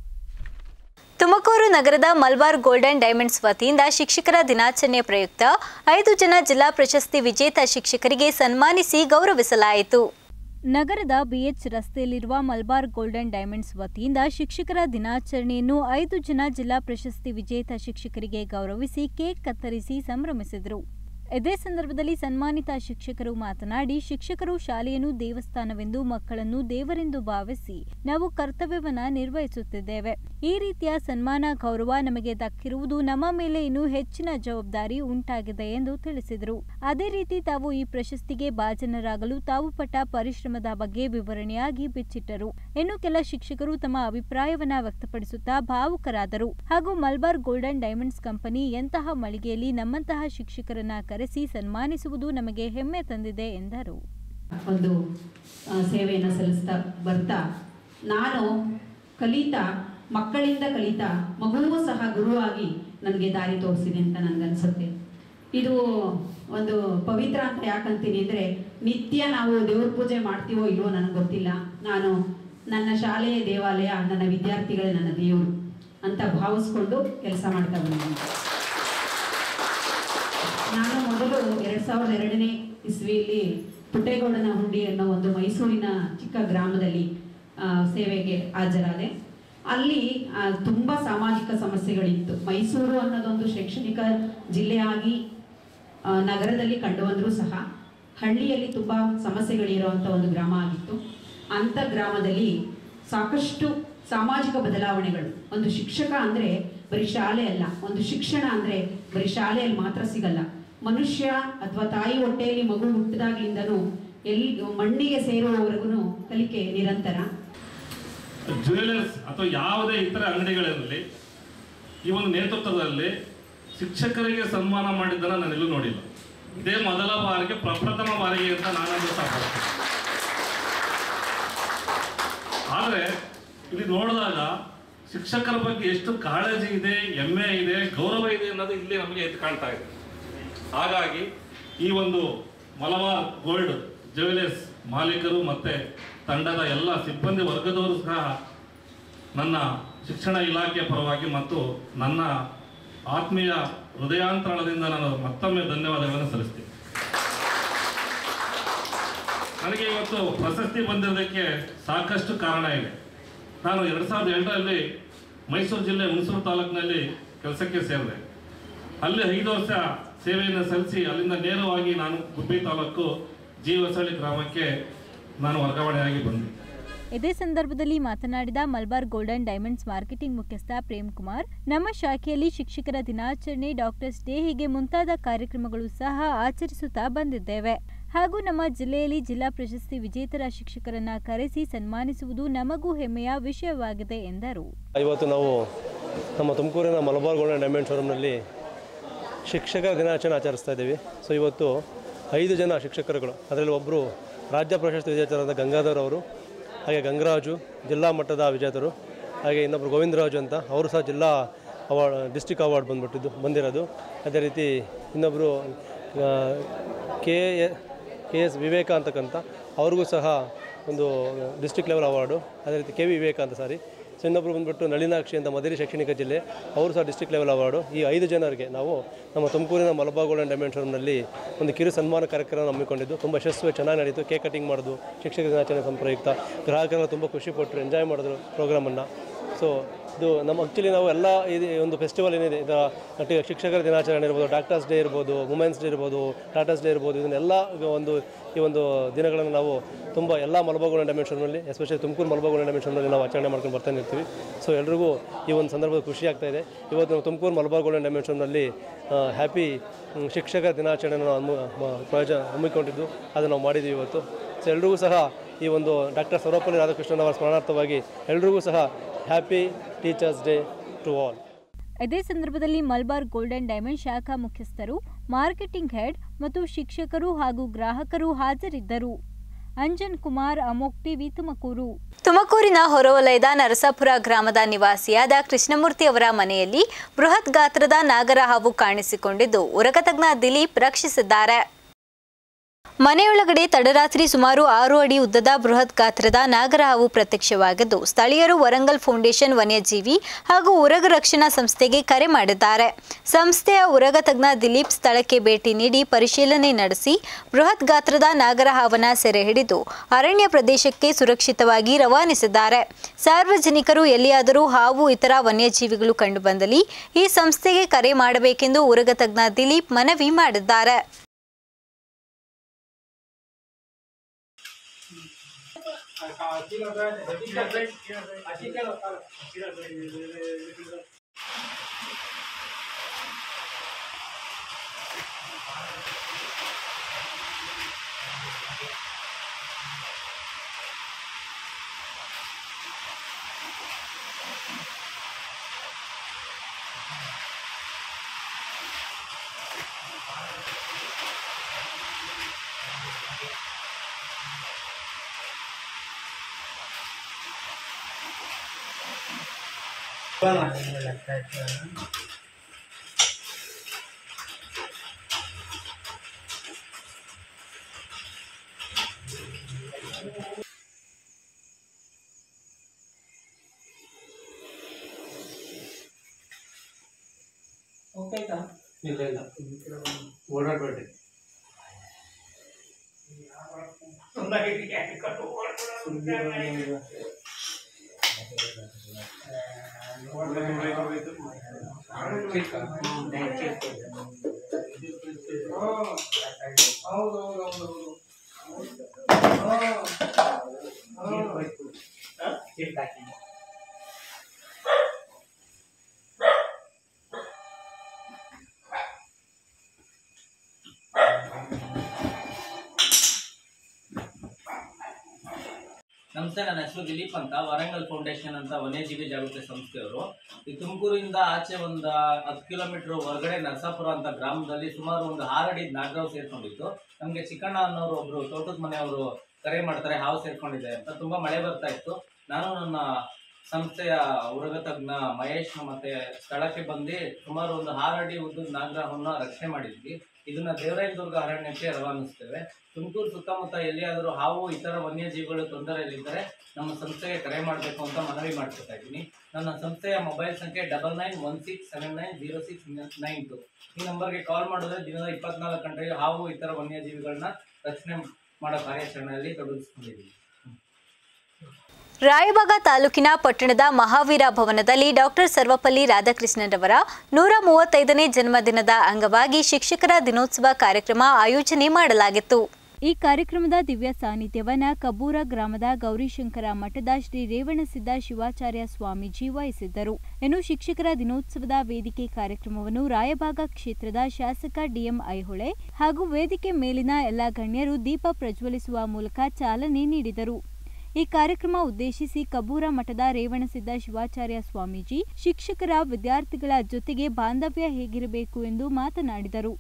[SPEAKER 1] ತುಮಕೂರು ನಗರದ ಮಲ್ಬಾರ್ ಗೋಲ್ಡನ್ ಡೈಮಂಡ್ಸ್ ವತಿಯಿಂದ ಶಿಕ್ಷಕರ ದಿನಾಚರಣೆ ಪ್ರಯುಕ್ತ ಐದು ಜನ ಜಿಲ್ಲಾ ಪ್ರಶಸ್ತಿ ವಿಜೇತ ಶಿಕ್ಷಕರಿಗೆ ಸನ್ಮಾನಿಸಿ ಗೌರವಿಸಲಾಯಿತು ನಗರದ ಬಿಎಚ್ ರಸ್ತೆಯಲ್ಲಿರುವ ಮಲ್ಬಾರ್ ಗೋಲ್ಡನ್ ಡೈಮಂಡ್ಸ್ ವತಿಯಿಂದ ಶಿಕ್ಷಕರ ದಿನಾಚರಣೆಯನ್ನು ಐದು ಜನ ಜಿಲ್ಲಾ ಪ್ರಶಸ್ತಿ ವಿಜೇತ ಶಿಕ್ಷಕರಿಗೆ ಗೌರವಿಸಿ ಕೇಕ್ ಕತ್ತರಿಸಿ ಸಂಭ್ರಮಿಸಿದರು ಇದೇ ಸಂದರ್ಭದಲ್ಲಿ ಸನ್ಮಾನಿತ ಶಿಕ್ಷಕರು ಮಾತನಾಡಿ ಶಿಕ್ಷಕರು ಶಾಲೆಯನ್ನು ದೇವಸ್ಥಾನವೆಂದು ಮಕ್ಕಳನ್ನು ದೇವರೆಂದು ಭಾವಿಸಿ ನಾವು ಕರ್ತವ್ಯವನ್ನ ನಿರ್ವಹಿಸುತ್ತಿದ್ದೇವೆ ಈ ರೀತಿಯ ಸನ್ಮಾನ ಗೌರವ ನಮಗೆ ದಕ್ಕಿರುವುದು ನಮ್ಮ ಮೇಲೆ ಇನ್ನೂ ಹೆಚ್ಚಿನ ಜವಾಬ್ದಾರಿ ಉಂಟಾಗಿದೆ ಎಂದು ತಿಳಿಸಿದರು ಅದೇ ರೀತಿ ತಾವು ಈ ಪ್ರಶಸ್ತಿಗೆ ಭಾಜನರಾಗಲು ತಾವು ಪಟ್ಟ ಪರಿಶ್ರಮದ ಬಗ್ಗೆ ವಿವರಣೆಯಾಗಿ ಬಿಚ್ಚಿಟ್ಟರು ಇನ್ನು ಕೆಲ ಶಿಕ್ಷಕರು ತಮ್ಮ ಅಭಿಪ್ರಾಯವನ್ನ ವ್ಯಕ್ತಪಡಿಸುತ್ತಾ ಭಾವುಕರಾದರು ಹಾಗೂ ಮಲ್ಬಾರ್ ಗೋಲ್ಡನ್ ಡೈಮಂಡ್ಸ್ ಕಂಪನಿ ಎಂತಹ ಮಳಿಗೆಯಲ್ಲಿ ನಮ್ಮಂತಹ ಶಿಕ್ಷಕರನ್ನ ಕರೆಸಿ ಸನ್ಮಾನಿಸುವುದು ನಮಗೆ ಹೆಮ್ಮೆ ತಂದಿದೆ ಎಂದರು
[SPEAKER 6] ಒಂದು ಆ, ಸೇವೆಯನ್ನು ಸಲ್ಲಿಸ್ತಾ ಬರ್ತಾ ನಾನು ಕಲಿತಾ ಮಕ್ಕಳಿಂದ ಕಲಿತಾ ಮಗುವೂ ಸಹ ಗುರುವಾಗಿ ನನಗೆ ದಾರಿ ತೋರಿಸಿದೆ ಅಂತ ನನಗನ್ಸುತ್ತೆ ಇದು ಒಂದು ಪವಿತ್ರ ಅಂತ ಯಾಕಂತೀನಿ ಅಂದರೆ ನಿತ್ಯ ನಾವು ದೇವ್ರ ಪೂಜೆ ಮಾಡ್ತೀವೋ ಇಲ್ವೋ ನನಗೆ ಗೊತ್ತಿಲ್ಲ ನಾನು ನನ್ನ ಶಾಲೆಯ ದೇವಾಲಯ ನನ್ನ ವಿದ್ಯಾರ್ಥಿಗಳೇ ನನ್ನ ದೇವರು ಅಂತ ಭಾವಿಸ್ಕೊಂಡು ಕೆಲಸ ಮಾಡ್ತಾ ಬಂದಿದ್ದೀನಿ ನಾನು ಮೊದಲು ಎರಡು ಸಾವಿರದ ಎರಡನೇ ಇಸ್ವಿಯಲ್ಲಿ ಪುಟ್ಟೇಗೌಡನ ಹುಂಡಿ ಅನ್ನೋ ಒಂದು ಮೈಸೂರಿನ ಚಿಕ್ಕ ಗ್ರಾಮದಲ್ಲಿ ಆ, ಸೇವೆಗೆ ಹಾಜರಾದೆ ಅಲ್ಲಿ ಆ, ತುಂಬ ಸಾಮಾಜಿಕ ಸಮಸ್ಯೆಗಳಿತ್ತು ಮೈಸೂರು ಅನ್ನೋದೊಂದು ಶೈಕ್ಷಣಿಕ ಜಿಲ್ಲೆಯಾಗಿ ಆ, ನಗರದಲ್ಲಿ ಕಂಡು ಬಂದರೂ ಸಹ ಹಳ್ಳಿಯಲ್ಲಿ ತುಂಬ ಸಮಸ್ಯೆಗಳಿರುವಂಥ ಒಂದು ಗ್ರಾಮ ಆಗಿತ್ತು ಅಂಥ ಗ್ರಾಮದಲ್ಲಿ ಸಾಕಷ್ಟು ಸಾಮಾಜಿಕ ಬದಲಾವಣೆಗಳು ಒಂದು ಶಿಕ್ಷಕ ಅಂದರೆ ಬರೀ ಶಾಲೆ ಅಲ್ಲ ಒಂದು ಶಿಕ್ಷಣ ಅಂದರೆ ಬರೀ ಶಾಲೆಯಲ್ಲಿ ಮಾತ್ರ ಸಿಗಲ್ಲ ಮನುಷ್ಯ ಅಥವಾ ತಾಯಿ ಹೊಟ್ಟೆಯಲ್ಲಿ ಮಗು ಹುಟ್ಟಿದಾಗ್ಲಿಂದನೂ ಎಲ್ಲಿ ಮಣ್ಣಿಗೆ ಸೇರುವವರೆಗೂ ಕಲಿಕೆ ನಿರಂತರ
[SPEAKER 7] ಜ್ಯುವೆಲರ್ಸ್ ಅಥವಾ ಯಾವುದೇ ಇತರ ಅಂಗಡಿಗಳಿರಲಿ ಈ ಒಂದು ನೇತೃತ್ವದಲ್ಲಿ ಶಿಕ್ಷಕರಿಗೆ ಸನ್ಮಾನ ಮಾಡಿದ್ದನ್ನು ನಾನು ಎಲ್ಲೂ ನೋಡಿಲ್ಲ ಇದೇ ಮೊದಲ ಬಾರಿಗೆ ಪ್ರಪ್ರಥಮ ಬಾರಿಗೆ ಅಂತ ನಾನಂದು ಸಾಕು ಆದರೆ ಇಲ್ಲಿ ನೋಡಿದಾಗ ಶಿಕ್ಷಕರ ಬಗ್ಗೆ ಎಷ್ಟು ಕಾಳಜಿ ಇದೆ ಹೆಮ್ಮೆ ಇದೆ ಗೌರವ ಇದೆ ಅನ್ನೋದು ಇಲ್ಲಿ ನಮಗೆ ಎದ್ದು ಕಾಣ್ತಾ ಇದೆ ಹಾಗಾಗಿ ಈ ಒಂದು ಮಲಬಾರ್ ಗೋಲ್ಡ್ ಜ್ಯುವೆಲರ್ಸ್ ಮಾಲೀಕರು ಮತ್ತೆ ತಂಡದ ಎಲ್ಲ ಸಿಬ್ಬಂದಿ ವರ್ಗದವರು ಸಹ ನನ್ನ ಶಿಕ್ಷಣ ಇಲಾಖೆಯ ಪರವಾಗಿ ಮತ್ತು ನನ್ನ ಆತ್ಮೀಯ ಹೃದಯಾಂತರಾಳದಿಂದ ನಾನು ಮತ್ತೊಮ್ಮೆ ಧನ್ಯವಾದಗಳನ್ನು ಸಲ್ಲಿಸ್ತೀನಿ ನನಗೆ ಇವತ್ತು ಪ್ರಶಸ್ತಿ ಬಂದಿರೋದಕ್ಕೆ ಸಾಕಷ್ಟು ಕಾರಣ ಇದೆ ನಾನು ಎರಡು ಸಾವಿರದ ಎಂಟರಲ್ಲಿ ಮೈಸೂರು ಜಿಲ್ಲೆ ಹುಣಸೂರು ತಾಲೂಕಿನಲ್ಲಿ ಕೆಲಸಕ್ಕೆ ಸೇರಿದೆ ಅಲ್ಲಿ ಐದು ವರ್ಷ ಸೇವೆಯನ್ನು ಸಲ್ಲಿಸಿ ಅಲ್ಲಿಂದ ನೇರವಾಗಿ ನಾನು ಗುಬ್ಬಿ ತಾಲೂಕು ಜೀವಸಳ್ಳಿ ಗ್ರಾಮಕ್ಕೆ ನಾನು ವರ್ಗಾವಣೆಯಾಗಿ ಬಂದೆ
[SPEAKER 1] ಇದೇ ಸಂದರ್ಭದಲ್ಲಿ ಮಾತನಾಡಿದ ಮಲ್ಬಾರ್ ಗೋಲ್ಡನ್ ಡೈಮಂಡ್ಸ್ ಮಾರ್ಕೆಟಿಂಗ್ ಮುಖ್ಯಸ್ಥ ಪ್ರೇಮ್ ಕುಮಾರ್ ನಮ್ಮ ಶಾಖೆಯಲ್ಲಿ ಶಿಕ್ಷಕರ ದಿನಾಚರಣೆ ಡಾಕ್ಟರ್ಸ್ ಡೇ ಹೀಗೆ ಮುಂತಾದ ಕಾರ್ಯಕ್ರಮಗಳು ಸಹ ಆಚರಿಸುತ್ತಾ ಬಂದಿದ್ದೇವೆ ಹಾಗೂ ನಮ್ಮ ಜಿಲ್ಲೆಯಲ್ಲಿ ಜಿಲ್ಲಾ ಪ್ರಶಸ್ತಿ ವಿಜೇತರ ಶಿಕ್ಷಕರನ್ನ ಕರೆಸಿ ಸನ್ಮಾನಿಸುವುದು ನಮಗೂ ಹೆಮ್ಮೆಯ ವಿಷಯವಾಗಿದೆ ಎಂದರು
[SPEAKER 8] ಇವತ್ತು ನಾವು ನಮ್ಮ ತುಮಕೂರಿನ ಮಲಬಾರ್ ಗೋಲ್ಡನ್ ಡೈಮಂಡ್ ಶೋರೂಮ್ನಲ್ಲಿ ಶಿಕ್ಷಕರ ದಿನಾಚರಣೆ ಆಚರಿಸ್ತಾ ಇದ್ದೀವಿ ಸೊ ಇವತ್ತು ಐದು ಜನ ಶಿಕ್ಷಕರುಗಳು ಅದರಲ್ಲಿ ಒಬ್ಬರು ರಾಜ್ಯ ಪ್ರಶಸ್ತಿ ವಿಜೇತರಾದ ಗಂಗಾಧರ್ ಅವರು ಹಾಗೆ ಗಂಗರಾಜು ಜಿಲ್ಲಾ ಮಟ್ಟದ ವಿಜೇತರು ಹಾಗೆ ಇನ್ನೊಬ್ಬರು ಗೋವಿಂದರಾಜು ಅಂತ ಅವರು ಸಹ ಜಿಲ್ಲಾ ಅವಾರ್ಡ್ ಡಿಸ್ಟಿಕ್ ಅವಾರ್ಡ್ ಬಂದ್ಬಿಟ್ಟಿದ್ದು ಬಂದಿರೋದು ಅದೇ ರೀತಿ ಇನ್ನೊಬ್ಬರು ಕೆ ಕೆ ಎಸ್ ವಿವೇಕ ಅಂತಕ್ಕಂಥ ಅವ್ರಿಗೂ ಸಹ ಒಂದು ಡಿಸ್ಟಿಕ್ ಲೆವೆಲ್ ಅವಾರ್ಡು ಅದೇ ರೀತಿ ಕೆ ವಿ ವಿವೇಕ ಅಂತ ಸಾರಿ ಸೊ ಇನ್ನೊಬ್ಬರು ಬಂದ್ಬಿಟ್ಟು ನಳಿನಾಕ್ಷಿ ಅಂತ ಮಧುರಿ ಶೈಕ್ಷಣಿಕ ಜಿಲ್ಲೆ ಅವರು ಸಹ ಡಿಸ್ಟಿಕ್ ಲೆವೆಲ್ ಅವಾರ್ಡು ಈ ಐದು ಜನರಿಗೆ ನಾವು ನಮ್ಮ ತುಮಕೂರಿನ ಮಲಬಾ ಗೋಲ್ಡನ್ ಡೈಮಂಡ್ ಶೋರೂಮ್ನಲ್ಲಿ ಒಂದು ಕಿರು ಸನ್ಮಾನ ಕಾರ್ಯಕ್ರಮ ಹಮ್ಮಿಕೊಂಡಿದ್ದು ತುಂಬ ಯಶಸ್ವಿ ಚೆನ್ನಾಗಿ ನಡೀತು ಕೇಕ್ ಕಟಿಂಗ್ ಮಾಡೋದು ಶಿಕ್ಷಕ ದಿನಾಚರಣೆ ಸಂಪ್ರಯುಕ್ತ ಗ್ರಾಹಕರೆಲ್ಲ ತುಂಬ ಖುಷಿ ಪಟ್ಟರು ಎಂಜಾಯ್ ಮಾಡಿದ್ರು ಪ್ರೋಗ್ರಾಮನ್ನು ಸೊ ಇದು ನಮ್ಮ ಆ್ಯಕ್ಚುಲಿ ನಾವು ಎಲ್ಲ ಇದು ಒಂದು ಫೆಸ್ಟಿವಲ್ ಏನಿದೆ ಇದರ ಒಟ್ಟಿಗೆ ಶಿಕ್ಷಕರ ದಿನಾಚರಣೆ ಇರ್ಬೋದು ಡಾಕ್ಟರ್ಸ್ ಡೇ ಇರ್ಬೋದು ವುಮೆನ್ಸ್ ಡೇ ಇರ್ಬೋದು ಟಾಟಾಸ್ ಡೇ ಇರ್ಬೋದು ಇದನ್ನೆಲ್ಲ ಒಂದು ಈ ಒಂದು ದಿನಗಳನ್ನು ನಾವು ತುಂಬ ಎಲ್ಲ ಮಲಬಾಗೋಳ ಡೈಮೆನ್ಷನ್ನಲ್ಲಿ ಎಸ್ಪೆಷಲಿ ತುಮಕೂರು ಮಲಬಾಗೋಳ ಡೈಮೆನ್ಷನ್ನಲ್ಲಿ ನಾವು ಆಚರಣೆ ಮಾಡ್ಕೊಂಡು ಬರ್ತಾನೆ ಇರ್ತೀವಿ ಸೊ ಎಲ್ರಿಗೂ ಈ ಒಂದು ಸಂದರ್ಭದಲ್ಲಿ ಖುಷಿ ಆಗ್ತಾ ಇದೆ ಇವತ್ತು ನಾವು ತುಮಕೂರು ಮಲಬಾರ್ ಗೋಲ್ಡನ್ ಡೈಮೆನ್ಷನ್ನಲ್ಲಿ ಹ್ಯಾಪಿ ಶಿಕ್ಷಕರ ದಿನಾಚರಣೆಯನ್ನು ಹಮ್ಮು ಮ- ಪ್ರಯೋಜನ ಹಮ್ಮಿಕೊಂಡಿದ್ದು ಅದನ್ನು ನಾವು ಮಾಡಿದ್ದೀವಿ ಇವತ್ತು ಸೊ ಎಲ್ರಿಗೂ ಸಹ ಈ ಒಂದು ಡಾಕ್ಟರ್ ಸರ್ವಪಲ್ಲಿ ರಾಧಾಕೃಷ್ಣನ್ ಅವರ ಸ್ಮರಣಾರ್ಥವಾಗಿ ಎಲ್ರಿಗೂ ಸಹ happy teachers day to all
[SPEAKER 1] ಇದೇ ಸಂದರ್ಭದಲ್ಲಿ ಮಲ್ಬಾರ್ ಗೋಲ್ಡನ್ ಡೈಮಂಡ್ ಶಾಖಾ ಮುಖ್ಯಸ್ಥರು ಮಾರ್ಕೆಟಿಂಗ್ ಹೆಡ್ ಮತ್ತು ಶಿಕ್ಷಕರು ಹಾಗೂ ಗ್ರಾಹಕರು ಹಾಜರಿದ್ದರು ಅಂಜನ್ ಕುಮಾರ್ ಅಮೋಕ್ ಟಿವಿ ತುಮಕೂರು ತುಮಕೂರಿನ ಹೊರವಲಯದ ನರಸಾಪುರ ಗ್ರಾಮದ ನಿವಾಸಿಯಾದ ಕೃಷ್ಣಮೂರ್ತಿ ಅವರ ಮನೆಯಲ್ಲಿ ಬೃಹತ್ ಗಾತ್ರದ ನಾಗರ ಹಾವು ಕಾಣಿಸಿಕೊಂಡಿದ್ದು ಉರಗತಜ್ಞ ದಿಲೀಪ್ ರಕ್ಷಿಸಿದ್ದಾರೆ ಮನೆಯೊಳಗಡೆ ತಡರಾತ್ರಿ ಸುಮಾರು ಆರು ಅಡಿ ಉದ್ದದ ಬೃಹತ್ ಗಾತ್ರದ ನಾಗರಹಾವು ಪ್ರತ್ಯಕ್ಷವಾಗಿದ್ದು ಸ್ಥಳೀಯರು ವರಂಗಲ್ ಫೌಂಡೇಶನ್ ವನ್ಯಜೀವಿ ಹಾಗೂ ಉರಗ ರಕ್ಷಣಾ ಸಂಸ್ಥೆಗೆ ಕರೆ ಮಾಡಿದ್ದಾರೆ ಸಂಸ್ಥೆಯ ಉರಗ ತಜ್ಞ ದಿಲೀಪ್ ಸ್ಥಳಕ್ಕೆ ಭೇಟಿ ನೀಡಿ ಪರಿಶೀಲನೆ ನಡೆಸಿ ಬೃಹತ್ ಗಾತ್ರದ ನಾಗರಹಾವನ್ನ ಸೆರೆ ಹಿಡಿದು ಅರಣ್ಯ ಪ್ರದೇಶಕ್ಕೆ ಸುರಕ್ಷಿತವಾಗಿ ರವಾನಿಸಿದ್ದಾರೆ ಸಾರ್ವಜನಿಕರು ಎಲ್ಲಿಯಾದರೂ ಹಾವು ಇತರ ವನ್ಯಜೀವಿಗಳು ಕಂಡುಬಂದಲ್ಲಿ ಈ ಸಂಸ್ಥೆಗೆ ಕರೆ ಮಾಡಬೇಕೆಂದು ಉರಗ ತಜ್ಞ ದಿಲೀಪ್ ಮನವಿ ಮಾಡಿದ್ದಾರೆ
[SPEAKER 9] ಇಲ್ಲ ಇಲ್ಲ ಓಡಾಡಬೇಡಿ
[SPEAKER 10] ನಮಸ್ತೆ ನನ್ನ ಹೆಸರು ದಿಲೀಪ್ ಅಂತ ವರಂಗಲ್ ಫೌಂಡೇಶನ್ ಅಂತ ವನ್ಯಜೀವಿ ಜಾಗೃತಿ ಸಂಸ್ಥೆಯವರು ಈ ತುಮಕೂರಿಂದ ಆಚೆ ಒಂದು ಹತ್ತು ಕಿಲೋಮೀಟರ್ ಹೊರಗಡೆ ನರಸಾಪುರ ಅಂತ ಗ್ರಾಮದಲ್ಲಿ ಸುಮಾರು ಒಂದು ಆರಡಿ ನಾಗರಾವ್ ಸೇರ್ಕೊಂಡಿತ್ತು ನಮಗೆ ಚಿಕ್ಕಣ್ಣ ಅನ್ನೋರು ಒಬ್ರು ತೋಟದ ಮನೆಯವರು ಕರೆ ಮಾಡ್ತಾರೆ ಹಾವು ಸೇರ್ಕೊಂಡಿದೆ ಅಂತ ತುಂಬಾ ಮಳೆ ಬರ್ತಾ ಇತ್ತು ನಾನು ನನ್ನ ಸಂಸ್ಥೆಯ ಉರಗ ತಜ್ಞ ಮಹೇಶ್ ಮತ್ತೆ ಸ್ಥಳಕ್ಕೆ ಬಂದು ಸುಮಾರು ಒಂದು ಆರಡಿ ಉದ್ದದ ನಾಗರಹವನ್ನ ರಕ್ಷಣೆ ಮಾಡಿದ್ವಿ ಇದನ್ನ ದೇವರಾಯದುರ್ಗ ಅರಣ್ಯಕ್ಕೆ ರವಾನಿಸ್ತೇವೆ ತುಮಕೂರು ಸುತ್ತಮುತ್ತ ಎಲ್ಲಿಯಾದರೂ ಹಾವು ಇತರ ವನ್ಯಜೀವಿಗಳು ತೊಂದರೆಯಲ್ಲಿದ್ದರೆ ನಮ್ಮ ಸಂಸ್ಥೆಗೆ ಕರೆ ಮಾಡಬೇಕು ಅಂತ ಮನವಿ ಮಾಡ್ಕೊತಾ ಇದ್ದೀನಿ ನನ್ನ ಸಂಸ್ಥೆಯ ಮೊಬೈಲ್ ಸಂಖ್ಯೆ double nine one six seven nine zero six nine two ಈ ನಂಬರ್ಗೆ ಕಾಲ್ ಮಾಡಿದ್ರೆ ದಿನದ ಇಪ್ಪತ್ನಾಲ್ಕು ಗಂಟೆಗೆ ಹಾವು ಇತರ ವನ್ಯಜೀವಿಗಳನ್ನ ರಕ್ಷಣೆ ಮಾಡೋ ಕಾರ್ಯಾಚರಣೆಯಲ್ಲಿ ತೊಡಗಿಸ್ಕೊಂಡಿದ್ದೀವಿ
[SPEAKER 1] ರಾಯಬಾಗ ತಾಲೂಕಿನ ಪಟ್ಟಣದ ಮಹಾವೀರ ಭವನದಲ್ಲಿ ಡಾಕ್ಟರ್ ಸರ್ವಪಲ್ಲಿ ರಾಧಾಕೃಷ್ಣರವರ ನೂರ ಮೂವತ್ತೈದನೇ ಜನ್ಮದಿನದ ಅಂಗವಾಗಿ ಶಿಕ್ಷಕರ ದಿನೋತ್ಸವ ಕಾರ್ಯಕ್ರಮ ಆಯೋಜನೆ ಮಾಡಲಾಗಿತ್ತು ಈ ಕಾರ್ಯಕ್ರಮದ ದಿವ್ಯ ಸಾನ್ನಿಧ್ಯವನ್ನ ಕಬ್ಬೂರ ಗ್ರಾಮದ ಗೌರಿಶಂಕರ ಮಠದ ಶ್ರೀ ರೇವಣಸಿದ್ದ ಶಿವಾಚಾರ್ಯ ಸ್ವಾಮೀಜಿ ವಹಿಸಿದ್ದರು ಇನ್ನು ಶಿಕ್ಷಕರ ದಿನೋತ್ಸವದ ವೇದಿಕೆ ಕಾರ್ಯಕ್ರಮವನ್ನು ರಾಯಬಾಗ ಕ್ಷೇತ್ರದ ಶಾಸಕ ಡಿಎಂ ಐಹೊಳೆ ಹಾಗೂ ವೇದಿಕೆ ಮೇಲಿನ ಎಲ್ಲ ಗಣ್ಯರು ದೀಪ ಪ್ರಜ್ವಲಿಸುವ ಮೂಲಕ ಚಾಲನೆ ನೀಡಿದರು ಈ ಕಾರ್ಯಕ್ರಮ ಉದ್ದೇಶಿಸಿ ಕಬ್ಬೂರ ಮಠದ ರೇವಣಸಿದ್ದ ಶಿವಾಚಾರ್ಯ ಸ್ವಾಮೀಜಿ ಶಿಕ್ಷಕರ ವಿದ್ಯಾರ್ಥಿಗಳ ಜೊತೆಗೆ ಬಾಂಧವ್ಯ ಹೇಗಿರಬೇಕು ಎಂದು ಮಾತನಾಡಿದರು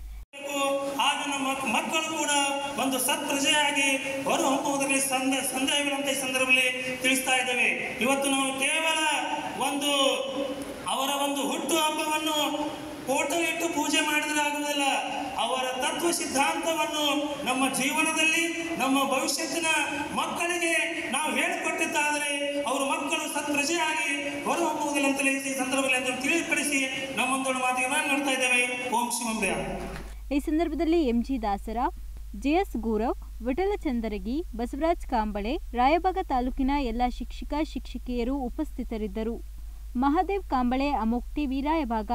[SPEAKER 11] ಹಾಗೂ ನಮ್ಮ ಮಕ್ಕಳು ಕೂಡ ಒಂದು ಸತ್ಪ್ರಜೆಯಾಗಿ ಹೊರಹೊಮ್ಮುವುದರಲ್ಲಿ ಸಂದ ಸಂದೇಹವಿಲ್ಲಂತ ಈ ಸಂದರ್ಭದಲ್ಲಿ ತಿಳಿಸ್ತಾ ಇದ್ದೇವೆ ಇವತ್ತು ನಾವು ಕೇವಲ ಒಂದು ಅವರ ಒಂದು ಹುಟ್ಟು ಹಬ್ಬವನ್ನು ಫೋಟೋ ಇಟ್ಟು ಪೂಜೆ ಮಾಡಿದ್ರೆ ಆಗುವುದಿಲ್ಲ ಅವರ ತತ್ವ ಸಿದ್ಧಾಂತವನ್ನು ನಮ್ಮ ಜೀವನದಲ್ಲಿ ನಮ್ಮ ಭವಿಷ್ಯತ್ತಿನ ಮಕ್ಕಳಿಗೆ ನಾವು ಹೇಳಿಕೊಟ್ಟಿದ್ದಾದರೆ ಅವರ ಮಕ್ಕಳು ಸತ್ಪ್ರಜೆಯಾಗಿ ಹೊರಹೊಮ್ಮುವುದಿಲ್ಲ ಅಂತಲೇ ಈ ಸಂದರ್ಭದಲ್ಲಿ ಅದನ್ನು ತಿಳಿಪಡಿಸಿ ನಮ್ಮೊಂದೊಂದು ಮಾತಿಗೆ ನಾನು ನೋಡ್ತಾ ಇದ್ದೇವೆ ಓಂ ಶಿವಂಬ್ಯ
[SPEAKER 1] ಈ ಸಂದರ್ಭದಲ್ಲಿ ಎಂಜಿ ದಾಸರ ಜೆಎಸ್ ಗೌರವ್ ವಿಠಲ ಚಂದರಗಿ ಬಸವರಾಜ್ ಕಾಂಬಳೆ ರಾಯಬಾಗ ತಾಲೂಕಿನ ಎಲ್ಲ ಶಿಕ್ಷಕ ಶಿಕ್ಷಕಿಯರು ಉಪಸ್ಥಿತರಿದ್ದರು ಮಹಾದೇವ್ ಕಾಂಬಳೆ ಅಮೋಕ್ ಟಿವಿ ರಾಯಬಾಗ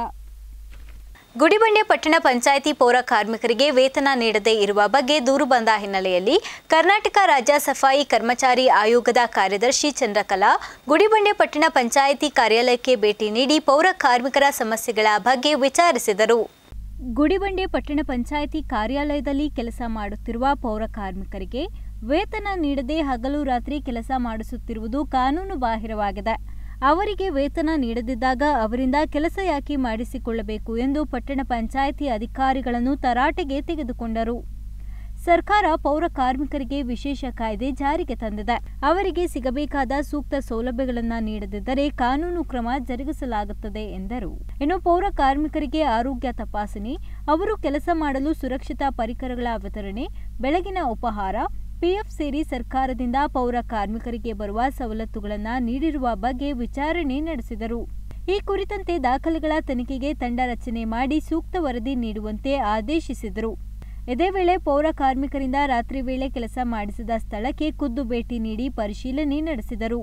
[SPEAKER 1] ಗುಡಿಬಂಡೆ ಪಟ್ಟಣ ಪಂಚಾಯಿತಿ ಪೌರ ಕಾರ್ಮಿಕರಿಗೆ ವೇತನ ನೀಡದೇ ಇರುವ ಬಗ್ಗೆ ದೂರು ಬಂದ ಹಿನ್ನೆಲೆಯಲ್ಲಿ ಕರ್ನಾಟಕ ರಾಜ್ಯ ಸಫಾಯಿ ಕರ್ಮಚಾರಿ ಆಯೋಗದ ಕಾರ್ಯದರ್ಶಿ ಚಂದ್ರಕಲಾ ಗುಡಿಬಂಡೆ ಪಟ್ಟಣ ಪಂಚಾಯಿತಿ ಕಾರ್ಯಾಲಯಕ್ಕೆ ಭೇಟಿ ನೀಡಿ ಪೌರ ಕಾರ್ಮಿಕರ ಸಮಸ್ಯೆಗಳ ಬಗ್ಗೆ ವಿಚಾರಿಸಿದರು ಗುಡಿಬಂಡೆ ಪಟ್ಟಣ ಪಂಚಾಯಿತಿ ಕಾರ್ಯಾಲಯದಲ್ಲಿ ಕೆಲಸ ಮಾಡುತ್ತಿರುವ ಪೌರ ಕಾರ್ಮಿಕರಿಗೆ ವೇತನ ನೀಡದೆ ಹಗಲು ರಾತ್ರಿ ಕೆಲಸ ಮಾಡಿಸುತ್ತಿರುವುದು ಕಾನೂನು ಬಾಹಿರವಾಗಿದೆ ಅವರಿಗೆ ವೇತನ ನೀಡದಿದ್ದಾಗ ಅವರಿಂದ ಕೆಲಸ ಯಾಕೆ ಮಾಡಿಸಿಕೊಳ್ಳಬೇಕು ಎಂದು ಪಟ್ಟಣ ಪಂಚಾಯಿತಿ ಅಧಿಕಾರಿಗಳನ್ನು ತರಾಟೆಗೆ ತೆಗೆದುಕೊಂಡರು ಸರ್ಕಾರ ಪೌರ ಕಾರ್ಮಿಕರಿಗೆ ವಿಶೇಷ ಕಾಯ್ದೆ ಜಾರಿಗೆ ತಂದಿದೆ ಅವರಿಗೆ ಸಿಗಬೇಕಾದ ಸೂಕ್ತ ಸೌಲಭ್ಯಗಳನ್ನು ನೀಡದಿದ್ದರೆ ಕಾನೂನು ಕ್ರಮ ಜರುಗಿಸಲಾಗುತ್ತದೆ ಎಂದರು ಇನ್ನು ಪೌರ ಕಾರ್ಮಿಕರಿಗೆ ಆರೋಗ್ಯ ತಪಾಸಣೆ ಅವರು ಕೆಲಸ ಮಾಡಲು ಸುರಕ್ಷಿತ ಪರಿಕರಗಳ ವಿತರಣೆ ಬೆಳಗಿನ ಉಪಹಾರ ಪಿಎಫ್ ಸೇರಿ ಸರ್ಕಾರದಿಂದ ಪೌರ ಕಾರ್ಮಿಕರಿಗೆ ಬರುವ ಸವಲತ್ತುಗಳನ್ನು ನೀಡಿರುವ ಬಗ್ಗೆ ವಿಚಾರಣೆ ನಡೆಸಿದರು ಈ ಕುರಿತಂತೆ ದಾಖಲೆಗಳ ತನಿಖೆಗೆ ತಂಡ ರಚನೆ ಮಾಡಿ ಸೂಕ್ತ ವರದಿ ನೀಡುವಂತೆ ಆದೇಶಿಸಿದರು ಇದೇ ವೇಳೆ ಪೌರ ಕಾರ್ಮಿಕರಿಂದ ರಾತ್ರಿ ವೇಳೆ ಕೆಲಸ ಮಾಡಿಸಿದ ಸ್ಥಳಕ್ಕೆ ಖುದ್ದು ಭೇಟಿ ನೀಡಿ ಪರಿಶೀಲನೆ ನಡೆಸಿದರು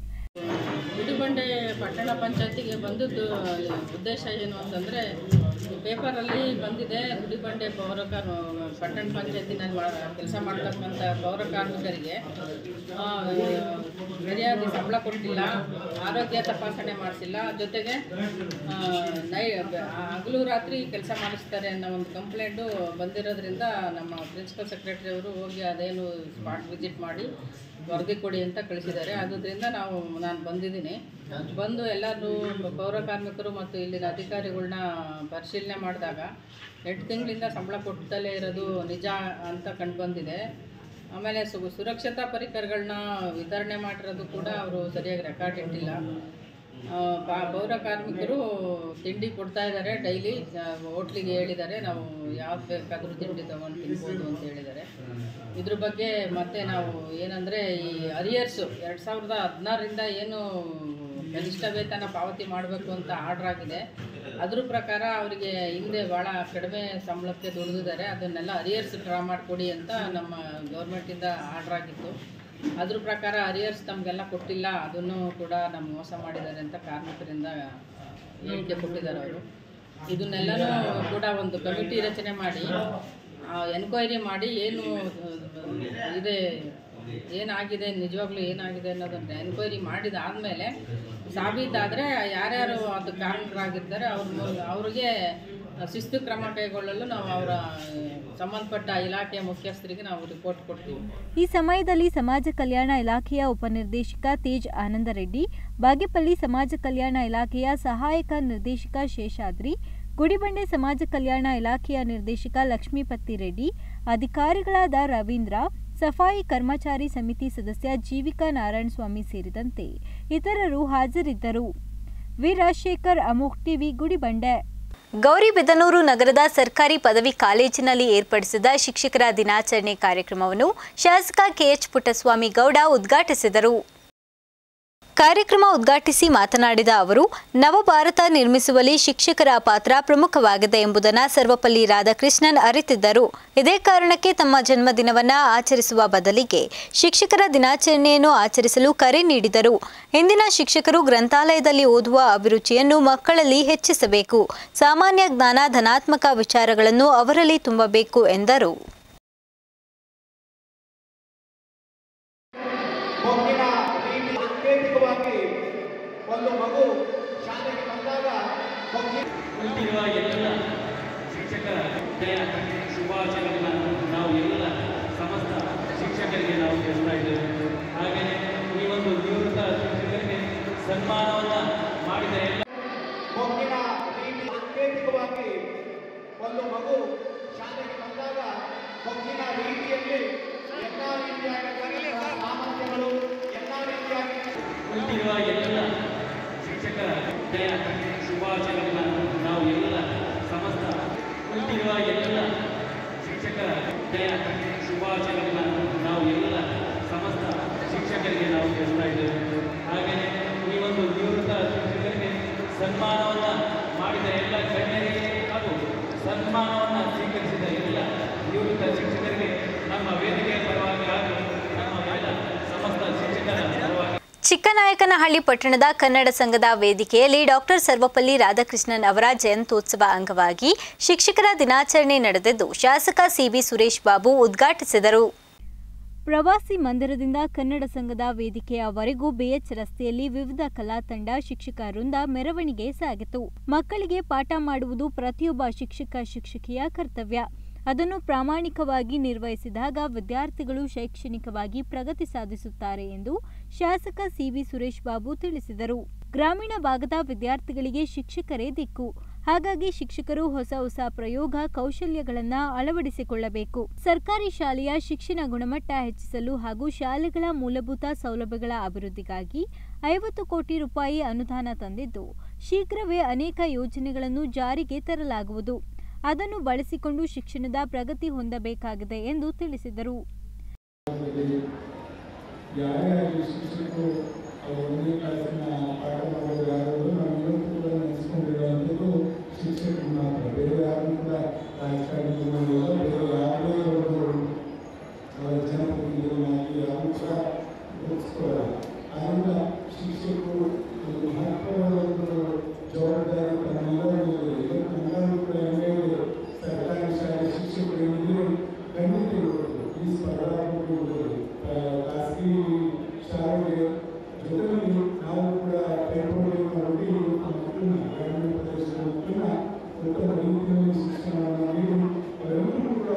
[SPEAKER 12] ಗುಡಿಬಂಡೆ ಪಟ್ಟಣ ಪಂಚಾಯತಿಗೆ ಬಂದದ್ದು ಉದ್ದೇಶ ಏನು ಅಂತಂದರೆ ಪೇಪರಲ್ಲಿ ಬಂದಿದೆ ಗುಡಿಬಂಡೆ ಪೌರ ಕಾರ್ ಪಟ್ಟಣ ಪಂಚಾಯತಿನಲ್ಲಿ ಕೆಲಸ ಮಾಡ್ತಕ್ಕಂಥ ಪೌರ ಕಾರ್ಮಿಕರಿಗೆ ಆ, ಸರಿಯಾಗಿ ಸಂಬಳ ಕೊಟ್ಟಿಲ್ಲ ಆರೋಗ್ಯ ತಪಾಸಣೆ ಮಾಡಿಸಿಲ್ಲ ಜೊತೆಗೆ ಆ, ನೈ ಹಗಲು ರಾತ್ರಿ ಕೆಲಸ ಮಾಡಿಸ್ತಾರೆ ಅನ್ನೋ ಒಂದು ಕಂಪ್ಲೇಂಟು ಬಂದಿರೋದ್ರಿಂದ ನಮ್ಮ ಪ್ರಿನ್ಸಿಪಲ್ ಸೆಕ್ರೆಟರಿ ಅವರು ಹೋಗಿ ಅದೇನು ಸ್ಪಾಟ್ ವಿಸಿಟ್ ಮಾಡಿ ವರದಿ ಕೊಡಿ ಅಂತ ಕಳಿಸಿದ್ದಾರೆ ಆದುದರಿಂದ ನಾವು ನಾನು ಬಂದಿದ್ದೀನಿ ಬಂದು ಎಲ್ಲರೂ ಪೌರ ಕಾರ್ಮಿಕರು ಮತ್ತು ಇಲ್ಲಿನ ಅಧಿಕಾರಿಗಳನ್ನ ಪರಿಶೀಲನೆ ಮಾಡಿದಾಗ ಎಂಟು ತಿಂಗಳಿಂದ ಸಂಬಳ ಕೊಟ್ಟಲೇ ಇರೋದು ನಿಜ ಅಂತ ಕಂಡು ಬಂದಿದೆ ಆಮೇಲೆ ಸು ಸುರಕ್ಷತಾ ಪರಿಕರಗಳನ್ನ ವಿತರಣೆ ಮಾಡಿರೋದು ಕೂಡ ಅವರು ಸರಿಯಾಗಿ ರೆಕಾರ್ಡ್ ಇಟ್ಟಿಲ್ಲ ಆ, ಪಾ- ಪೌರ ಕಾರ್ಮಿಕರು ತಿಂಡಿ ಕೊಡ್ತಾ ಇದ್ದಾರೆ ಡೈಲಿ ಹೋಟ್ಲಿಗೆ ಹೇಳಿದ್ದಾರೆ ನಾವು ಯಾವ್ದು ಬೇಕಾದರೂ ತಿಂಡಿ ತೊಗೊಂಡು ತಿನ್ಬೋದು ಅಂತ ಹೇಳಿದ್ದಾರೆ ಇದ್ರ ಬಗ್ಗೆ ಮತ್ತೆ ನಾವು ಏನಂದರೆ ಈ ಅರಿಯರ್ಸು ಎರಡು ಸಾವಿರದ ಹದಿನಾರರಿಂದ ಏನು ಕನಿಷ್ಠ ವೇತನ ಪಾವತಿ ಮಾಡಬೇಕು ಅಂತ ಆರ್ಡ್ರ್ ಆಗಿದೆ ಅದ್ರ ಪ್ರಕಾರ ಅವರಿಗೆ ಹಿಂದೆ ಭಾಳ ಕಡಿಮೆ ಸಂಬಳಕ್ಕೆ ದುಡಿದಿದ್ದಾರೆ ಅದನ್ನೆಲ್ಲ ಅರಿಯರ್ಸ್ ಡ್ರಾ ಮಾಡಿಕೊಡಿ ಅಂತ ನಮ್ಮ ಗೌರ್ಮೆಂಟಿಂದ ಆರ್ಡ್ರ್ ಆಗಿತ್ತು ಅದ್ರ ಪ್ರಕಾರ ಅರಿಯರ್ಸ್ ತಮಗೆಲ್ಲ ಕೊಟ್ಟಿಲ್ಲ ಅದನ್ನು ಕೂಡ ನಮ್ಮ ಮೋಸ ಮಾಡಿದ್ದಾರೆ ಅಂತ ಕಾರ್ಮಿಕರಿಂದ ಹೇಳಿಕೆ ಕೊಟ್ಟಿದ್ದಾರೆ ಅವರು ಇದನ್ನೆಲ್ಲನೂ ಕೂಡ ಒಂದು ಕಮಿಟಿ ರಚನೆ ಮಾಡಿ ಎನ್ಕ್ವೈರಿ ಮಾಡಿ ಏನು ಆ, ಇದೆ ಏನಾಗಿದೆ ನಿಜವಾಗ್ಲೂ ಏನಾಗಿದೆ ಅನ್ನೋದನ್ನ ಎನ್ಕ್ವೈರಿ ಮಾಡಿದಾದಮೇಲೆ ಸಾಬೀತಾದರೆ ಯಾರ್ಯಾರು ಅದು ಕಾರಣರಾಗಿರ್ತಾರೆ ಅವ್ರ ಮೂ- ಅವ್ರಿಗೆ ಶಿಸ್ತು ಕ್ರಮ ಕೈಗೊಳ್ಳಲು ನಾವು ಅವರ ಸಂಬಂಧಪಟ್ಟ ಇಲಾಖೆಯ ಮುಖ್ಯಸ್ಥರಿಗೆ ನಾವು ರಿಪೋರ್ಟ್ ಕೊಡ್ತೀವಿ
[SPEAKER 1] ಈ ಸಮಯದಲ್ಲಿ ಸಮಾಜ ಕಲ್ಯಾಣ ಇಲಾಖೆಯ ಉಪನಿರ್ದೇಶಕ ತೇಜ್ ಆನಂದರೆಡ್ಡಿ ಬಾಗೇಪಲ್ಲಿ ಸಮಾಜ ಕಲ್ಯಾಣ ಇಲಾಖೆಯ ಸಹಾಯಕ ನಿರ್ದೇಶಕ ಶೇಷಾದ್ರಿ ಗುಡಿಬಂಡೆ ಸಮಾಜ ಕಲ್ಯಾಣ ಇಲಾಖೆಯ ನಿರ್ದೇಶಕ ಲಕ್ಷ್ಮೀಪತಿ ರೆಡ್ಡಿ ಅಧಿಕಾರಿಗಳಾದ ರವೀಂದ್ರ ಸಫಾಯಿ ಕರ್ಮಚಾರಿ ಸಮಿತಿ ಸದಸ್ಯ ಜೀವಿಕಾ ನಾರಾಯಣಸ್ವಾಮಿ ಸೇರಿದಂತೆ ಇತರರು ಹಾಜರಿದ್ದರು ವಿ ರಾಜಶೇಖರ್ ಅಮೋಕ್ ಟಿವಿ ಗುಡಿಬಂಡೆ ಗೌರಿಬಿದನೂರು ನಗರದ ಸರ್ಕಾರಿ ಪದವಿ ಕಾಲೇಜಿನಲ್ಲಿ ಏರ್ಪಡಿಸಿದ ಶಿಕ್ಷಕರ ದಿನಾಚರಣೆ ಕಾರ್ಯಕ್ರಮವನ್ನು ಶಾಸಕ ಕೆಎಚ್ ಪುಟ್ಟಸ್ವಾಮಿ ಗೌಡ ಉದ್ಘಾಟಿಸಿದರು ಕಾರ್ಯಕ್ರಮ ಉದ್ಘಾಟಿಸಿ ಮಾತನಾಡಿದ ಅವರು ನವಭಾರತ ನಿರ್ಮಿಸುವಲ್ಲಿ ಶಿಕ್ಷಕರ ಪಾತ್ರ ಪ್ರಮುಖವಾಗಿದೆ ಎಂಬುದನ್ನು ಸರ್ವಪಲ್ಲಿ ರಾಧಾಕೃಷ್ಣನ್ ಅರಿತಿದ್ದರು ಇದೇ ಕಾರಣಕ್ಕೆ ತಮ್ಮ ಜನ್ಮದಿನವನ್ನ ಆಚರಿಸುವ ಬದಲಿಗೆ ಶಿಕ್ಷಕರ ದಿನಾಚರಣೆಯನ್ನು ಆಚರಿಸಲು ಕರೆ ನೀಡಿದರು ಇಂದಿನ ಶಿಕ್ಷಕರು ಗ್ರಂಥಾಲಯದಲ್ಲಿ ಓದುವ ಅಭಿರುಚಿಯನ್ನು ಮಕ್ಕಳಲ್ಲಿ ಹೆಚ್ಚಿಸಬೇಕು ಸಾಮಾನ್ಯ ಜ್ಞಾನ ಧನಾತ್ಮಕ ವಿಚಾರಗಳನ್ನು ಅವರಲ್ಲಿ ತುಂಬಬೇಕು ಎಂದರು
[SPEAKER 13] ಮಗುವಿನ ರೀತಿ ಸಾಂಕೇತಿಕವಾಗಿ ಒಂದು ಮಗು ಶಾಲೆಗೆ ಬಂದಾಗ
[SPEAKER 14] ಕಲಿತಿರುವ ಎಲ್ಲ ಶಿಕ್ಷಕರ ಜಯ ಶುಭಾಶಯಗಳನ್ನು ನಾವು ಎಲ್ಲ ಸಮಸ್ತ ಶಿಕ್ಷಕರಿಗೆ ನಾವು ತಿಳಿಸ್ತಾ ಇದ್ದೇವೆ ಹಾಗೆಯೇ ಈ ಒಂದು ನಿವೃತ್ತ ಶಿಕ್ಷಕರಿಗೆ ಸನ್ಮಾನವನ್ನು ಮಾಡಿದ ಎಲ್ಲ
[SPEAKER 13] ಮಗುವಿನ ರೀತಿ ಸಾಂಕೇತಿಕವಾಗಿ ಒಂದು ಮಗು ಶಾಲೆಗೆ ಬಂದಾಗ ಮಗುವಿನ ರೀತಿಯಲ್ಲಿ ಎಲ್ಲ ರೀತಿಯಾಗಿರ್ತಕ್ಕಂತಹ ಸಾಮರ್ಥ್ಯಗಳು ಎಲ್ಲ ರೀತಿಯಾಗಿ
[SPEAKER 14] ಕಲಿತಿರುವ ಎಲ್ಲ ಶಿಕ್ಷಕರ ಜಯ ಶುಭಾಶಯಗಳನ್ನು ನಾವು ಎಲ್ಲ ಸಮಸ್ತ ಕಲಿತಿರುವ ಎಲ್ಲ ಶಿಕ್ಷಕರ ಜಯ ಶುಭಾಶಯಗಳನ್ನು ನಾವು ಎಲ್ಲ ಸಮಸ್ತ ಶಿಕ್ಷಕರಿಗೆ ನಾವು ತಿಳಿಸ್ತಾ ಇದ್ದೇವೆ ಹಾಗೆಯೇ ಈ ಒಂದು ನಿವೃತ್ತ ಶಿಕ್ಷಕರಿಗೆ ಸನ್ಮಾನವನ್ನು ಮಾಡಿದ ಎಲ್ಲ ಗಣ್ಯರಿಗೆ ಹಾಗೂ ಸನ್ಮಾನವನ್ನು ಸ್ವೀಕರಿಸಿದ ಎಲ್ಲ ನಿವೃತ್ತ ಶಿಕ್ಷಕರಿಗೆ ನಮ್ಮ ವೇದಿಕೆಯ ಪರವಾಗಿ ಹಾಗೂ ನಮ್ಮ ಎಲ್ಲ ಸಮಸ್ತ ಶಿಕ್ಷಕರ ಪರವಾಗಿ
[SPEAKER 1] ಚಿಕ್ಕನಾಯಕನಹಳ್ಳಿ ಪಟ್ಟಣದ ಕನ್ನಡ ಸಂಘದ ವೇದಿಕೆಯಲ್ಲಿ ಡಾಕ್ಟರ್ ಸರ್ವಪಲ್ಲಿ ರಾಧಾಕೃಷ್ಣನ್ ಅವರ ಜಯಂತ್ಯೋತ್ಸವ ಅಂಗವಾಗಿ ಶಿಕ್ಷಕರ ದಿನಾಚರಣೆ ನಡೆದಿದ್ದು ಶಾಸಕ ಸಿಬಿ ಸುರೇಶ್ ಬಾಬು ಉದ್ಘಾಟಿಸಿದರು ಪ್ರವಾಸಿ ಮಂದಿರದಿಂದ ಕನ್ನಡ ಸಂಘದ ವೇದಿಕೆಯವರೆಗೂ ಬಿಎಚ್ ರಸ್ತೆಯಲ್ಲಿ ವಿವಿಧ ಕಲಾ ತಂಡ ಶಿಕ್ಷಕ ವೃಂದ ಮೆರವಣಿಗೆ ಸಾಗಿತು ಮಕ್ಕಳಿಗೆ ಪಾಠ ಮಾಡುವುದು ಪ್ರತಿಯೊಬ್ಬ ಶಿಕ್ಷಕ ಶಿಕ್ಷಕಿಯ ಕರ್ತವ್ಯ ಅದನ್ನು ಪ್ರಾಮಾಣಿಕವಾಗಿ ನಿರ್ವಹಿಸಿದಾಗ ವಿದ್ಯಾರ್ಥಿಗಳು ಶೈಕ್ಷಣಿಕವಾಗಿ ಪ್ರಗತಿ ಸಾಧಿಸುತ್ತಾರೆ ಎಂದು ಶಾಸಕ ಸಿವಿ ಸುರೇಶ್ ಬಾಬು ತಿಳಿಸಿದರು ಗ್ರಾಮೀಣ ಭಾಗದ ವಿದ್ಯಾರ್ಥಿಗಳಿಗೆ ಶಿಕ್ಷಕರೇ ದಿಕ್ಕು ಹಾಗಾಗಿ ಶಿಕ್ಷಕರು ಹೊಸ ಹೊಸ ಪ್ರಯೋಗ ಕೌಶಲ್ಯಗಳನ್ನು ಅಳವಡಿಸಿಕೊಳ್ಳಬೇಕು ಸರ್ಕಾರಿ ಶಾಲೆಯ ಶಿಕ್ಷಣ ಗುಣಮಟ್ಟ ಹೆಚ್ಚಿಸಲು ಹಾಗೂ ಶಾಲೆಗಳ ಮೂಲಭೂತ ಸೌಲಭ್ಯಗಳ ಅಭಿವೃದ್ಧಿಗಾಗಿ ಐವತ್ತು ಕೋಟಿ ರೂಪಾಯಿ ಅನುದಾನ ತಂದಿದ್ದು ಶೀಘ್ರವೇ ಅನೇಕ ಯೋಜನೆಗಳನ್ನು ಜಾರಿಗೆ ತರಲಾಗುವುದು ಅದನ್ನು ಬಳಸಿಕೊಂಡು ಶಿಕ್ಷಣದ ಪ್ರಗತಿ ಹೊಂದಬೇಕಾಗಿದೆ ಎಂದು ತಿಳಿಸಿದರು
[SPEAKER 15] ಯಾರ್ಯಾರು ಶಿಕ್ಷಕರು ಒಂದನೇ ಕ್ಲಾಸಿನ ಪಾಠ ಮಾಡೋದು ಯಾರು ನಾವು ಇವತ್ತು ಕೂಡ ನೆನೆಸ್ಕೊಂಡಿರುವಂಥದ್ದು ಶಿಕ್ಷಕರು ಮಾತ್ರ ಬೇರೆ ಯಾರು ಕೂಡ ರಾಜಕಾರಣಿಗಳಿಲ್ಲ ಬೇರೆ ಯಾವುದೇ ಒಂದು ಅವರ ಜನಪ್ರತಿನಿಧಿಗಳಾಗಲಿ ಯಾರು ಕೂಡ ಗುರುತಿಸ್ಕೊಳ್ಳಲ್ಲ ಆದ್ದರಿಂದ ಶಿಕ್ಷಕರು ಒಂದು ಮಹತ್ವದ ಒಂದು ಜವಾಬ್ದಾರಿ ತಮ್ಮೆಲ್ಲರಿಗೂ ಇದೆ ಇವತ್ತು ನಮ್ಮೆಲ್ಲರೂ ಕೂಡ ಹೆಮ್ಮೆ ಇದೆ ಸರ್ಕಾರಿ ಶಾಲೆ ಶಿಕ್ಷಕರು ಏನಿದೆ ಖಂಡಿತ ಇರ್ಬೋದು ಈ ಸ್ಪರ್ಧಾತ್ಮಕ ಇರ್ಬೋದು ಖಾಸಗಿ ಶಾಲೆಗೆ ಜೊತೆಯಲ್ಲಿ ನಾವು ಕೂಡ ಪೇಪರ್ಗಳನ್ನು ನೋಡಿ ಇವತ್ತು ಮಕ್ಕಳನ್ನ ಗ್ರಾಮೀಣ ಪ್ರದೇಶದ ಮಕ್ಕಳನ್ನ ಉತ್ತಮ ರೀತಿಯಲ್ಲಿ ಶಿಕ್ಷಣವನ್ನು ನೀಡಿ ಅವರೆಲ್ಲರೂ ಕೂಡ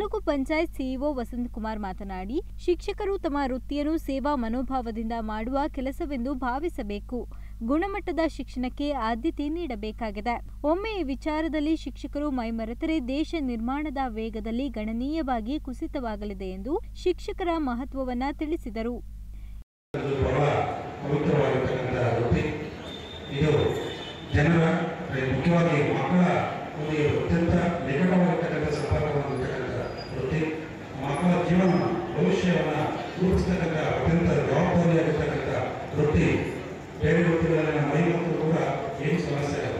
[SPEAKER 1] ತಾಲೂಕು ಪಂಚಾಯತ್ ಸಿಇಒ ವಸಂತಕುಮಾರ್ ಮಾತನಾಡಿ ಶಿಕ್ಷಕರು ತಮ್ಮ ವೃತ್ತಿಯನ್ನು ಸೇವಾ ಮನೋಭಾವದಿಂದ ಮಾಡುವ ಕೆಲಸವೆಂದು ಭಾವಿಸಬೇಕು ಗುಣಮಟ್ಟದ ಶಿಕ್ಷಣಕ್ಕೆ ಆದ್ಯತೆ ನೀಡಬೇಕಾಗಿದೆ ಒಮ್ಮೆ ಈ ವಿಚಾರದಲ್ಲಿ ಶಿಕ್ಷಕರು ಮೈಮರೆತರೆ ದೇಶ ನಿರ್ಮಾಣದ ವೇಗದಲ್ಲಿ ಗಣನೀಯವಾಗಿ ಕುಸಿತವಾಗಲಿದೆ ಎಂದು ಶಿಕ್ಷಕರ ಮಹತ್ವವನ್ನ ತಿಳಿಸಿದರು
[SPEAKER 16] ಬಹಳ ಪವಿತ್ರವಾಗಿರ್ತಕ್ಕಂಥ ವೃತ್ತಿ ಇದು ಜನರ ಅಂದ್ರೆ ಮುಖ್ಯವಾಗಿ ಮಕ್ಕಳ ಒಂದು ಅತ್ಯಂತ ನಿಕಟವಾಗಿರ್ತಕ್ಕಂಥ ಸಂಪರ್ಕವನ್ನು ಹೊಂದಿರತಕ್ಕಂಥ ವೃತ್ತಿ ಮಕ್ಕಳ ಜೀವನ ಭವಿಷ್ಯವನ್ನು ರೂಪಿಸ್ತಕ್ಕಂಥ ಅತ್ಯಂತ ಜವಾಬ್ದಾರಿಯಾಗಿರ್ತಕ್ಕಂಥ ವೃತ್ತಿ ಬೇರೆ ವೃತ್ತಿಗಳಲ್ಲಿ ನಮ್ಮ ಮೈ ಮಕ್ಕಳು ಕೂಡ ಏನು ಸಮಸ್ಯೆ ಆಗಲ್ಲ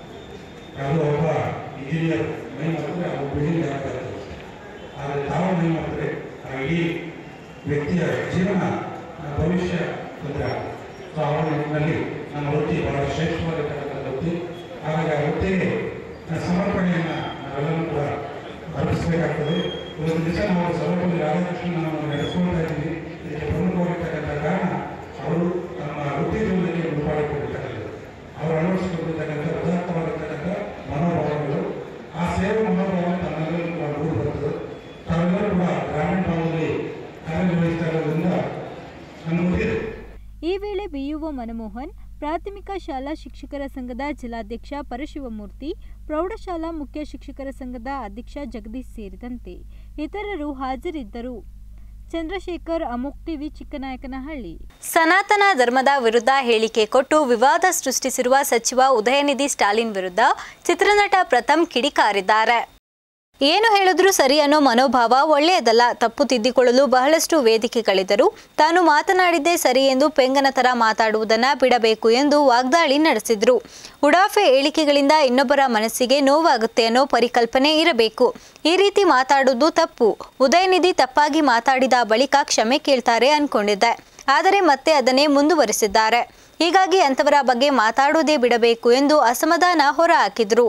[SPEAKER 16] ಅದು ಒಬ್ಬ ಇಂಜಿನಿಯರ್ ಮೈ ಮಕ್ಕಳು ಅವ್ರು ಬಿಲ್ಡಿಂಗ್ ಆಗ್ತಾರೆ ಆದರೆ ತಾವು ಮೈ ಮಕ್ಕಳೇ ಆ ಇಡೀ ವ್ಯಕ್ತಿಯ ಜೀವನ ಆ ಭವಿಷ್ಯ ತೊಂದರೆ ಆಗುತ್ತೆ ಸೊ ಅವರ ನಿಟ್ಟಿನಲ್ಲಿ ನಮ್ಮ ವೃತ್ತಿ ಬಹಳ ಶ್ರೇಷ್ಠವಾಗಿರ್ತಕ್ಕಂಥ ವೃತ್ತಿ ಹಾಗಾಗಿ ಆ ವೃತ್ತಿಗೆ ಸಮರ್ಪಣೆಯನ್ನು ನಾವೆಲ್ಲರೂ ಕೂಡ ಅರ್ಪಿಸಬೇಕಾಗ್ತದೆ ಇವತ್ತು ದಿವಸ ನಾವು ಸರ್ವಪಲ್ಲಿ ರಾಧಾಕೃಷ್ಣನ ನಾವು ನಡೆಸ್ಕೊಳ್ತಾ ಇದ್ದೀವಿ ಇದಕ್ಕೆ ಪ್ರಮುಖವಾಗಿರ್ತಕ್ಕಂಥ ಕಾರಣ ಅವರು ನಮ್ಮ ವೃತ್ತಿ ಜೀವನಕ್ಕೆ ಒಂದು ಮಾಡಿಕೊಂಡಿರ್ತಕ್ಕಂಥದ್ದು ಅವರು ಅಳವಡಿಸಿಕೊಂಡಿರ್ತಕ್ಕಂಥ ಉದಾತ್ತವಾಗಿರ್ತಕ್ಕಂಥ ಮನೋಭಾವಗಳು ಆ ಸೇವೆ ಮನೋಭಾವ ತಮ್ಮೆಲ್ಲರೂ ಕೂಡ ಮೂಡಿ ಬರ್ತದೆ ತಾವೆಲ್ಲರೂ ಕೂಡ ಗ್ರಾಮೀಣ ಭಾಗದಲ್ಲಿ ಕಾರ್ಯನಿರ್ವಹಿಸ್ತಾ ಇರೋದ್ರಿಂದ ನಮ್ಗೆ ಗೊತ್ತಿದೆ
[SPEAKER 1] ಈ ವೇಳೆ ಬಿಯುಒ ಮನಮೋಹನ್ ಪ್ರಾಥಮಿಕ ಶಾಲಾ ಶಿಕ್ಷಕರ ಸಂಘದ ಜಿಲ್ಲಾಧ್ಯಕ್ಷ ಪರಶಿವಮೂರ್ತಿ ಪ್ರೌಢಶಾಲಾ ಮುಖ್ಯ ಶಿಕ್ಷಕರ ಸಂಘದ ಅಧ್ಯಕ್ಷ ಜಗದೀಶ್ ಸೇರಿದಂತೆ ಇತರರು ಹಾಜರಿದ್ದರು ಚಂದ್ರಶೇಖರ್ ಅಮೋಕ್ ಟಿವಿ ಚಿಕ್ಕನಾಯಕನಹಳ್ಳಿ ಸನಾತನ ಧರ್ಮದ ವಿರುದ್ಧ ಹೇಳಿಕೆ ಕೊಟ್ಟು ವಿವಾದ ಸೃಷ್ಟಿಸಿರುವ ಸಚಿವ ಉದಯನಿಧಿ ಸ್ಟಾಲಿನ್ ವಿರುದ್ಧ ಚಿತ್ರನಟ ಪ್ರಥಮ್ ಕಿಡಿಕಾರಿದ್ದಾರೆ ಏನು ಹೇಳಿದ್ರೂ ಸರಿ ಅನ್ನೋ ಮನೋಭಾವ ಒಳ್ಳೆಯದಲ್ಲ ತಪ್ಪು ತಿದ್ದಿಕೊಳ್ಳಲು ಬಹಳಷ್ಟು ವೇದಿಕೆಗಳಿದ್ದರು ತಾನು ಮಾತನಾಡಿದ್ದೇ ಸರಿ ಎಂದು ಪೆಂಗನ ತರ ಮಾತಾಡುವುದನ್ನ ಬಿಡಬೇಕು ಎಂದು ವಾಗ್ದಾಳಿ ನಡೆಸಿದ್ರು ಉಡಾಫೆ ಹೇಳಿಕೆಗಳಿಂದ ಇನ್ನೊಬ್ಬರ ಮನಸ್ಸಿಗೆ ನೋವಾಗುತ್ತೆ ಅನ್ನೋ ಪರಿಕಲ್ಪನೆ ಇರಬೇಕು ಈ ರೀತಿ ಮಾತಾಡುವುದು ತಪ್ಪು ಉದಯನಿಧಿ ತಪ್ಪಾಗಿ ಮಾತಾಡಿದ ಬಳಿಕ ಕ್ಷಮೆ ಕೇಳ್ತಾರೆ ಅನ್ಕೊಂಡಿದ್ದೆ ಆದರೆ ಮತ್ತೆ ಅದನ್ನೇ ಮುಂದುವರಿಸಿದ್ದಾರೆ ಹೀಗಾಗಿ ಅಂತವರ ಬಗ್ಗೆ ಮಾತಾಡುವುದೇ ಬಿಡಬೇಕು ಎಂದು ಅಸಮಾಧಾನ ಹೊರಹಾಕಿದ್ರು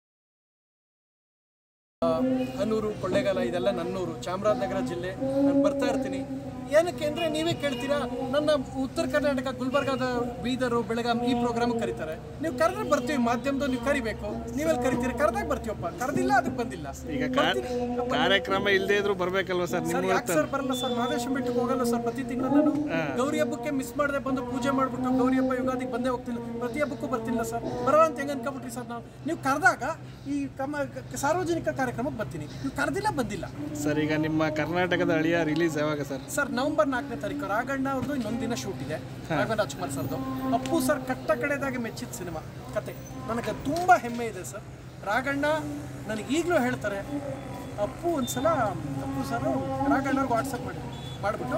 [SPEAKER 17] ಹನೂರು ಕೊಳ್ಳೇಗಾಲ ಇದೆಲ್ಲ ನನ್ನೂರು ಚಾಮರಾಜನಗರ ಜಿಲ್ಲೆ ನಾನು ಬರ್ತಾ ಇರ್ತೀನಿ ಏನಕ್ಕೆ ಅಂದರೆ ನೀವೇ ಕೇಳ್ತೀರಾ ನನ್ನ ಉತ್ತರ ಕರ್ನಾಟಕ ಗುಲ್ಬರ್ಗಾದ ಬೀದರು ಬೆಳಗಾಂ ಈ ಪ್ರೋಗ್ರಾಮ್ ಕರೀತಾರೆ ನೀವು ಕರೆದ್ರೆ ಬರ್ತೀವಿ ಮಾಧ್ಯಮದ ನೀವು ಕರಿಬೇಕು ನೀವೆಲ್ಲಿ ಕರಿತೀರಿ ಕರೆದಾಗ ಬರ್ತೀವಪ್ಪ ಕರೆದಿಲ್ಲ ಅದಕ್ಕೆ ಬಂದಿಲ್ಲ
[SPEAKER 18] ಈಗ
[SPEAKER 17] ಬರ್ತೀನಿ.
[SPEAKER 18] ಕಾರ್ಯಕ್ರಮ ಇಲ್ಲದೆ ಇದ್ರು ಬರ್ಬೇಕಲ್ವಾ ಸರ್
[SPEAKER 17] ಸರ್
[SPEAKER 18] ನಿಮ್ಮ
[SPEAKER 17] ಯಾಕೆ ಸರ್ ಬರಲ್ಲ ಸರ್ ಮಾದೇಶ ಬೆಟ್ಟಕ್ಕೆ ಹೋಗಲ್ಲ ಸರ್ ಪ್ರತಿ ತಿಂಗಳು ನಾನು ಗೌರಿ ಹಬ್ಬಕ್ಕೆ ಮಿಸ್ ಮಾಡದೆ ಬಂದು ಪೂಜೆ ಮಾಡ್ಬಿಟ್ಟು ಗೌರಿ ಹಬ್ಬ ಯುಗಾದಿಗೆ ಬಂದೇ ಹೋಗ್ತಿಲ್ಲ ಪ್ರತಿ ಹಬ್ಬಕ್ಕೂ ಬರ್ತಿಲ್ಲ ಸರ್ ಬರೋ ಅಂತ ಹೆಂಗೆ ಅನ್ಕೊಬಿಟ್ರಿ ಸರ್ ನಾವು ನೀವು ಕರೆದಾಗ ಈ ಕಮ ಸಾರ್ವಜನಿಕ ಕಾರ್ಯಕ್ರಮಕ್ಕೆ ಬರ್ತೀನಿ ನೀವು ಕರೆದಿಲ್ಲ ಬಂದಿಲ್ಲ
[SPEAKER 18] ಸರ್ ಈಗ ನಿಮ್ಮ ಕರ್ನಾಟಕದ ಅಳಿಯ ರಿಲೀಸ್ ಯಾವಾಗ ಸರ್
[SPEAKER 17] ಸರ್ ನವೆಂಬರ್ ನಾಲ್ಕನೇ ತಾರೀಕು ರಾಘಣ್ಣ ಅವ್ರದ್ದು ಇನ್ನೊಂದು ದಿನ ಶೂಟ್ ಇದೆ ರಾಘವ ರಾಜ್ಕುಮಾರ್ ಸರ್ದು ಅಪ್ಪು ಸರ್ ಕಟ್ಟ ಕಡೆದಾಗಿ ಮೆಚ್ಚಿದ ಸಿನಿಮಾ ಕತೆ ನನಗೆ ತುಂಬ ಹೆಮ್ಮೆ ಇದೆ ಸರ್ ರಾಘಣ್ಣ ನನಗೆ ಈಗಲೂ ಹೇಳ್ತಾರೆ ಅಪ್ಪು ಒಂದ್ಸಲ ಅಪ್ಪು ಸರ್ ರಾಘಣ್ಣವ್ರಿಗೆ ವಾಟ್ಸಪ್ ಮಾಡಿ ಮಾಡಿಬಿಟ್ಟು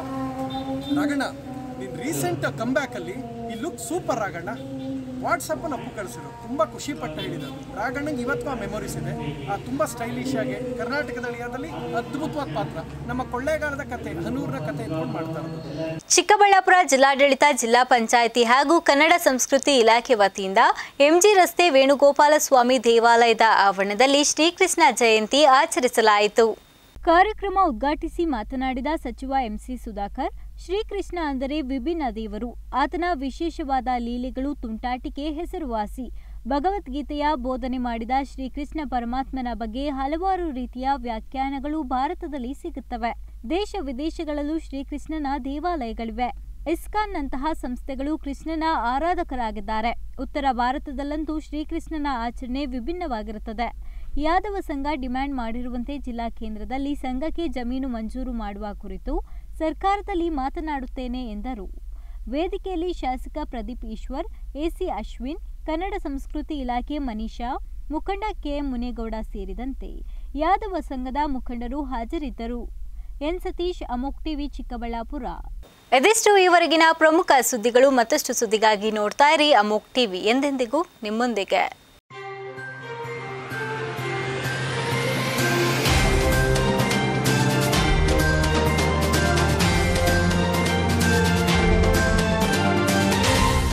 [SPEAKER 17] ರಾಘಣ್ಣ ನೀನು ರೀಸೆಂಟ್ ಕಮ್ಬ್ಯಾಕಲ್ಲಿ ಈ ಲುಕ್ ಸೂಪರ್ ರಾಘಣ್ಣ ವಾಟ್ಸಪ್ಪಲ್ಲಿ ಅಪ್ಪು ಕಳಿಸಿದ್ರು ತುಂಬ ಖುಷಿ ಪಟ್ಟು ಹೇಳಿದ್ರು ರಾಘಣ್ಣಂಗೆ ಇವತ್ತು ಆ ಮೆಮೊರೀಸ್ ಇದೆ ಆ ತುಂಬ ಸ್ಟೈಲಿಶ್ ಆಗಿ ಕರ್ನಾಟಕದ ಅಳಿಯಾದಲ್ಲಿ ಅದ್ಭುತವಾದ ಪಾತ್ರ ನಮ್ಮ ಕೊಳ್ಳೇಗಾಲದ ಕತೆ ಹನೂರಿನ ಕತೆ ಎತ್ಕೊಂಡು ಮಾಡ್ತಾ ಇರೋದು
[SPEAKER 1] ಚಿಕ್ಕಬಳ್ಳಾಪುರ ಜಿಲ್ಲಾಡಳಿತ ಜಿಲ್ಲಾ ಪಂಚಾಯಿತಿ ಹಾಗೂ ಕನ್ನಡ ಸಂಸ್ಕೃತಿ ಇಲಾಖೆ ವತಿಯಿಂದ ಎಂಜಿ ರಸ್ತೆ ವೇಣುಗೋಪಾಲ ಸ್ವಾಮಿ ದೇವಾಲಯದ ಆವರಣದಲ್ಲಿ ಶ್ರೀಕೃಷ್ಣ ಜಯಂತಿ ಆಚರಿಸಲಾಯಿತು ಕಾರ್ಯಕ್ರಮ ಉದ್ಘಾಟಿಸಿ ಮಾತನಾಡಿದ ಸಚಿವ ಎಂಸಿ ಸುಧಾಕರ್ ಶ್ರೀಕೃಷ್ಣ ಅಂದರೆ ವಿಭಿನ್ನ ದೇವರು ಆತನ ವಿಶೇಷವಾದ ಲೀಲೆಗಳು ತುಂಟಾಟಿಕೆ ಹೆಸರುವಾಸಿ ಭಗವದ್ಗೀತೆಯ ಬೋಧನೆ ಮಾಡಿದ ಶ್ರೀಕೃಷ್ಣ ಪರಮಾತ್ಮನ ಬಗ್ಗೆ ಹಲವಾರು ರೀತಿಯ ವ್ಯಾಖ್ಯಾನಗಳು ಭಾರತದಲ್ಲಿ ಸಿಗುತ್ತವೆ ದೇಶ ವಿದೇಶಗಳಲ್ಲೂ ಶ್ರೀಕೃಷ್ಣನ ದೇವಾಲಯಗಳಿವೆ ಇಸ್ಕಾನ್ನಂತಹ ಸಂಸ್ಥೆಗಳು ಕೃಷ್ಣನ ಆರಾಧಕರಾಗಿದ್ದಾರೆ ಉತ್ತರ ಭಾರತದಲ್ಲಂತೂ ಶ್ರೀಕೃಷ್ಣನ ಆಚರಣೆ ವಿಭಿನ್ನವಾಗಿರುತ್ತದೆ ಯಾದವ ಸಂಘ ಡಿಮ್ಯಾಂಡ್ ಮಾಡಿರುವಂತೆ ಜಿಲ್ಲಾ ಕೇಂದ್ರದಲ್ಲಿ ಸಂಘಕ್ಕೆ ಜಮೀನು ಮಂಜೂರು ಮಾಡುವ ಕುರಿತು ಸರ್ಕಾರದಲ್ಲಿ ಮಾತನಾಡುತ್ತೇನೆ ಎಂದರು ವೇದಿಕೆಯಲ್ಲಿ ಶಾಸಕ ಪ್ರದೀಪ್ ಈಶ್ವರ್ ಎಸಿ ಅಶ್ವಿನ್ ಕನ್ನಡ ಸಂಸ್ಕೃತಿ ಇಲಾಖೆ ಮನೀಷಾ ಮುಖಂಡ ಕೆಎಂ ಮುನೇಗೌಡ ಸೇರಿದಂತೆ ಯಾದವ ಸಂಘದ ಮುಖಂಡರು ಹಾಜರಿದ್ದರು ಎನ್ ಸತೀಶ್ ಅಮೋಕ್ ಟಿವಿ ಚಿಕ್ಕಬಳ್ಳಾಪುರ ಇದಿಷ್ಟು ಈವರೆಗಿನ ಪ್ರಮುಖ ಸುದ್ದಿಗಳು ಮತ್ತಷ್ಟು ಸುದ್ದಿಗಾಗಿ ನೋಡ್ತಾ ಇರಿ ಅಮೋಕ್ ಟಿವಿ ಎಂದೆಂದಿಗೂ ನಿಮ್ಮೊಂದಿಗೆ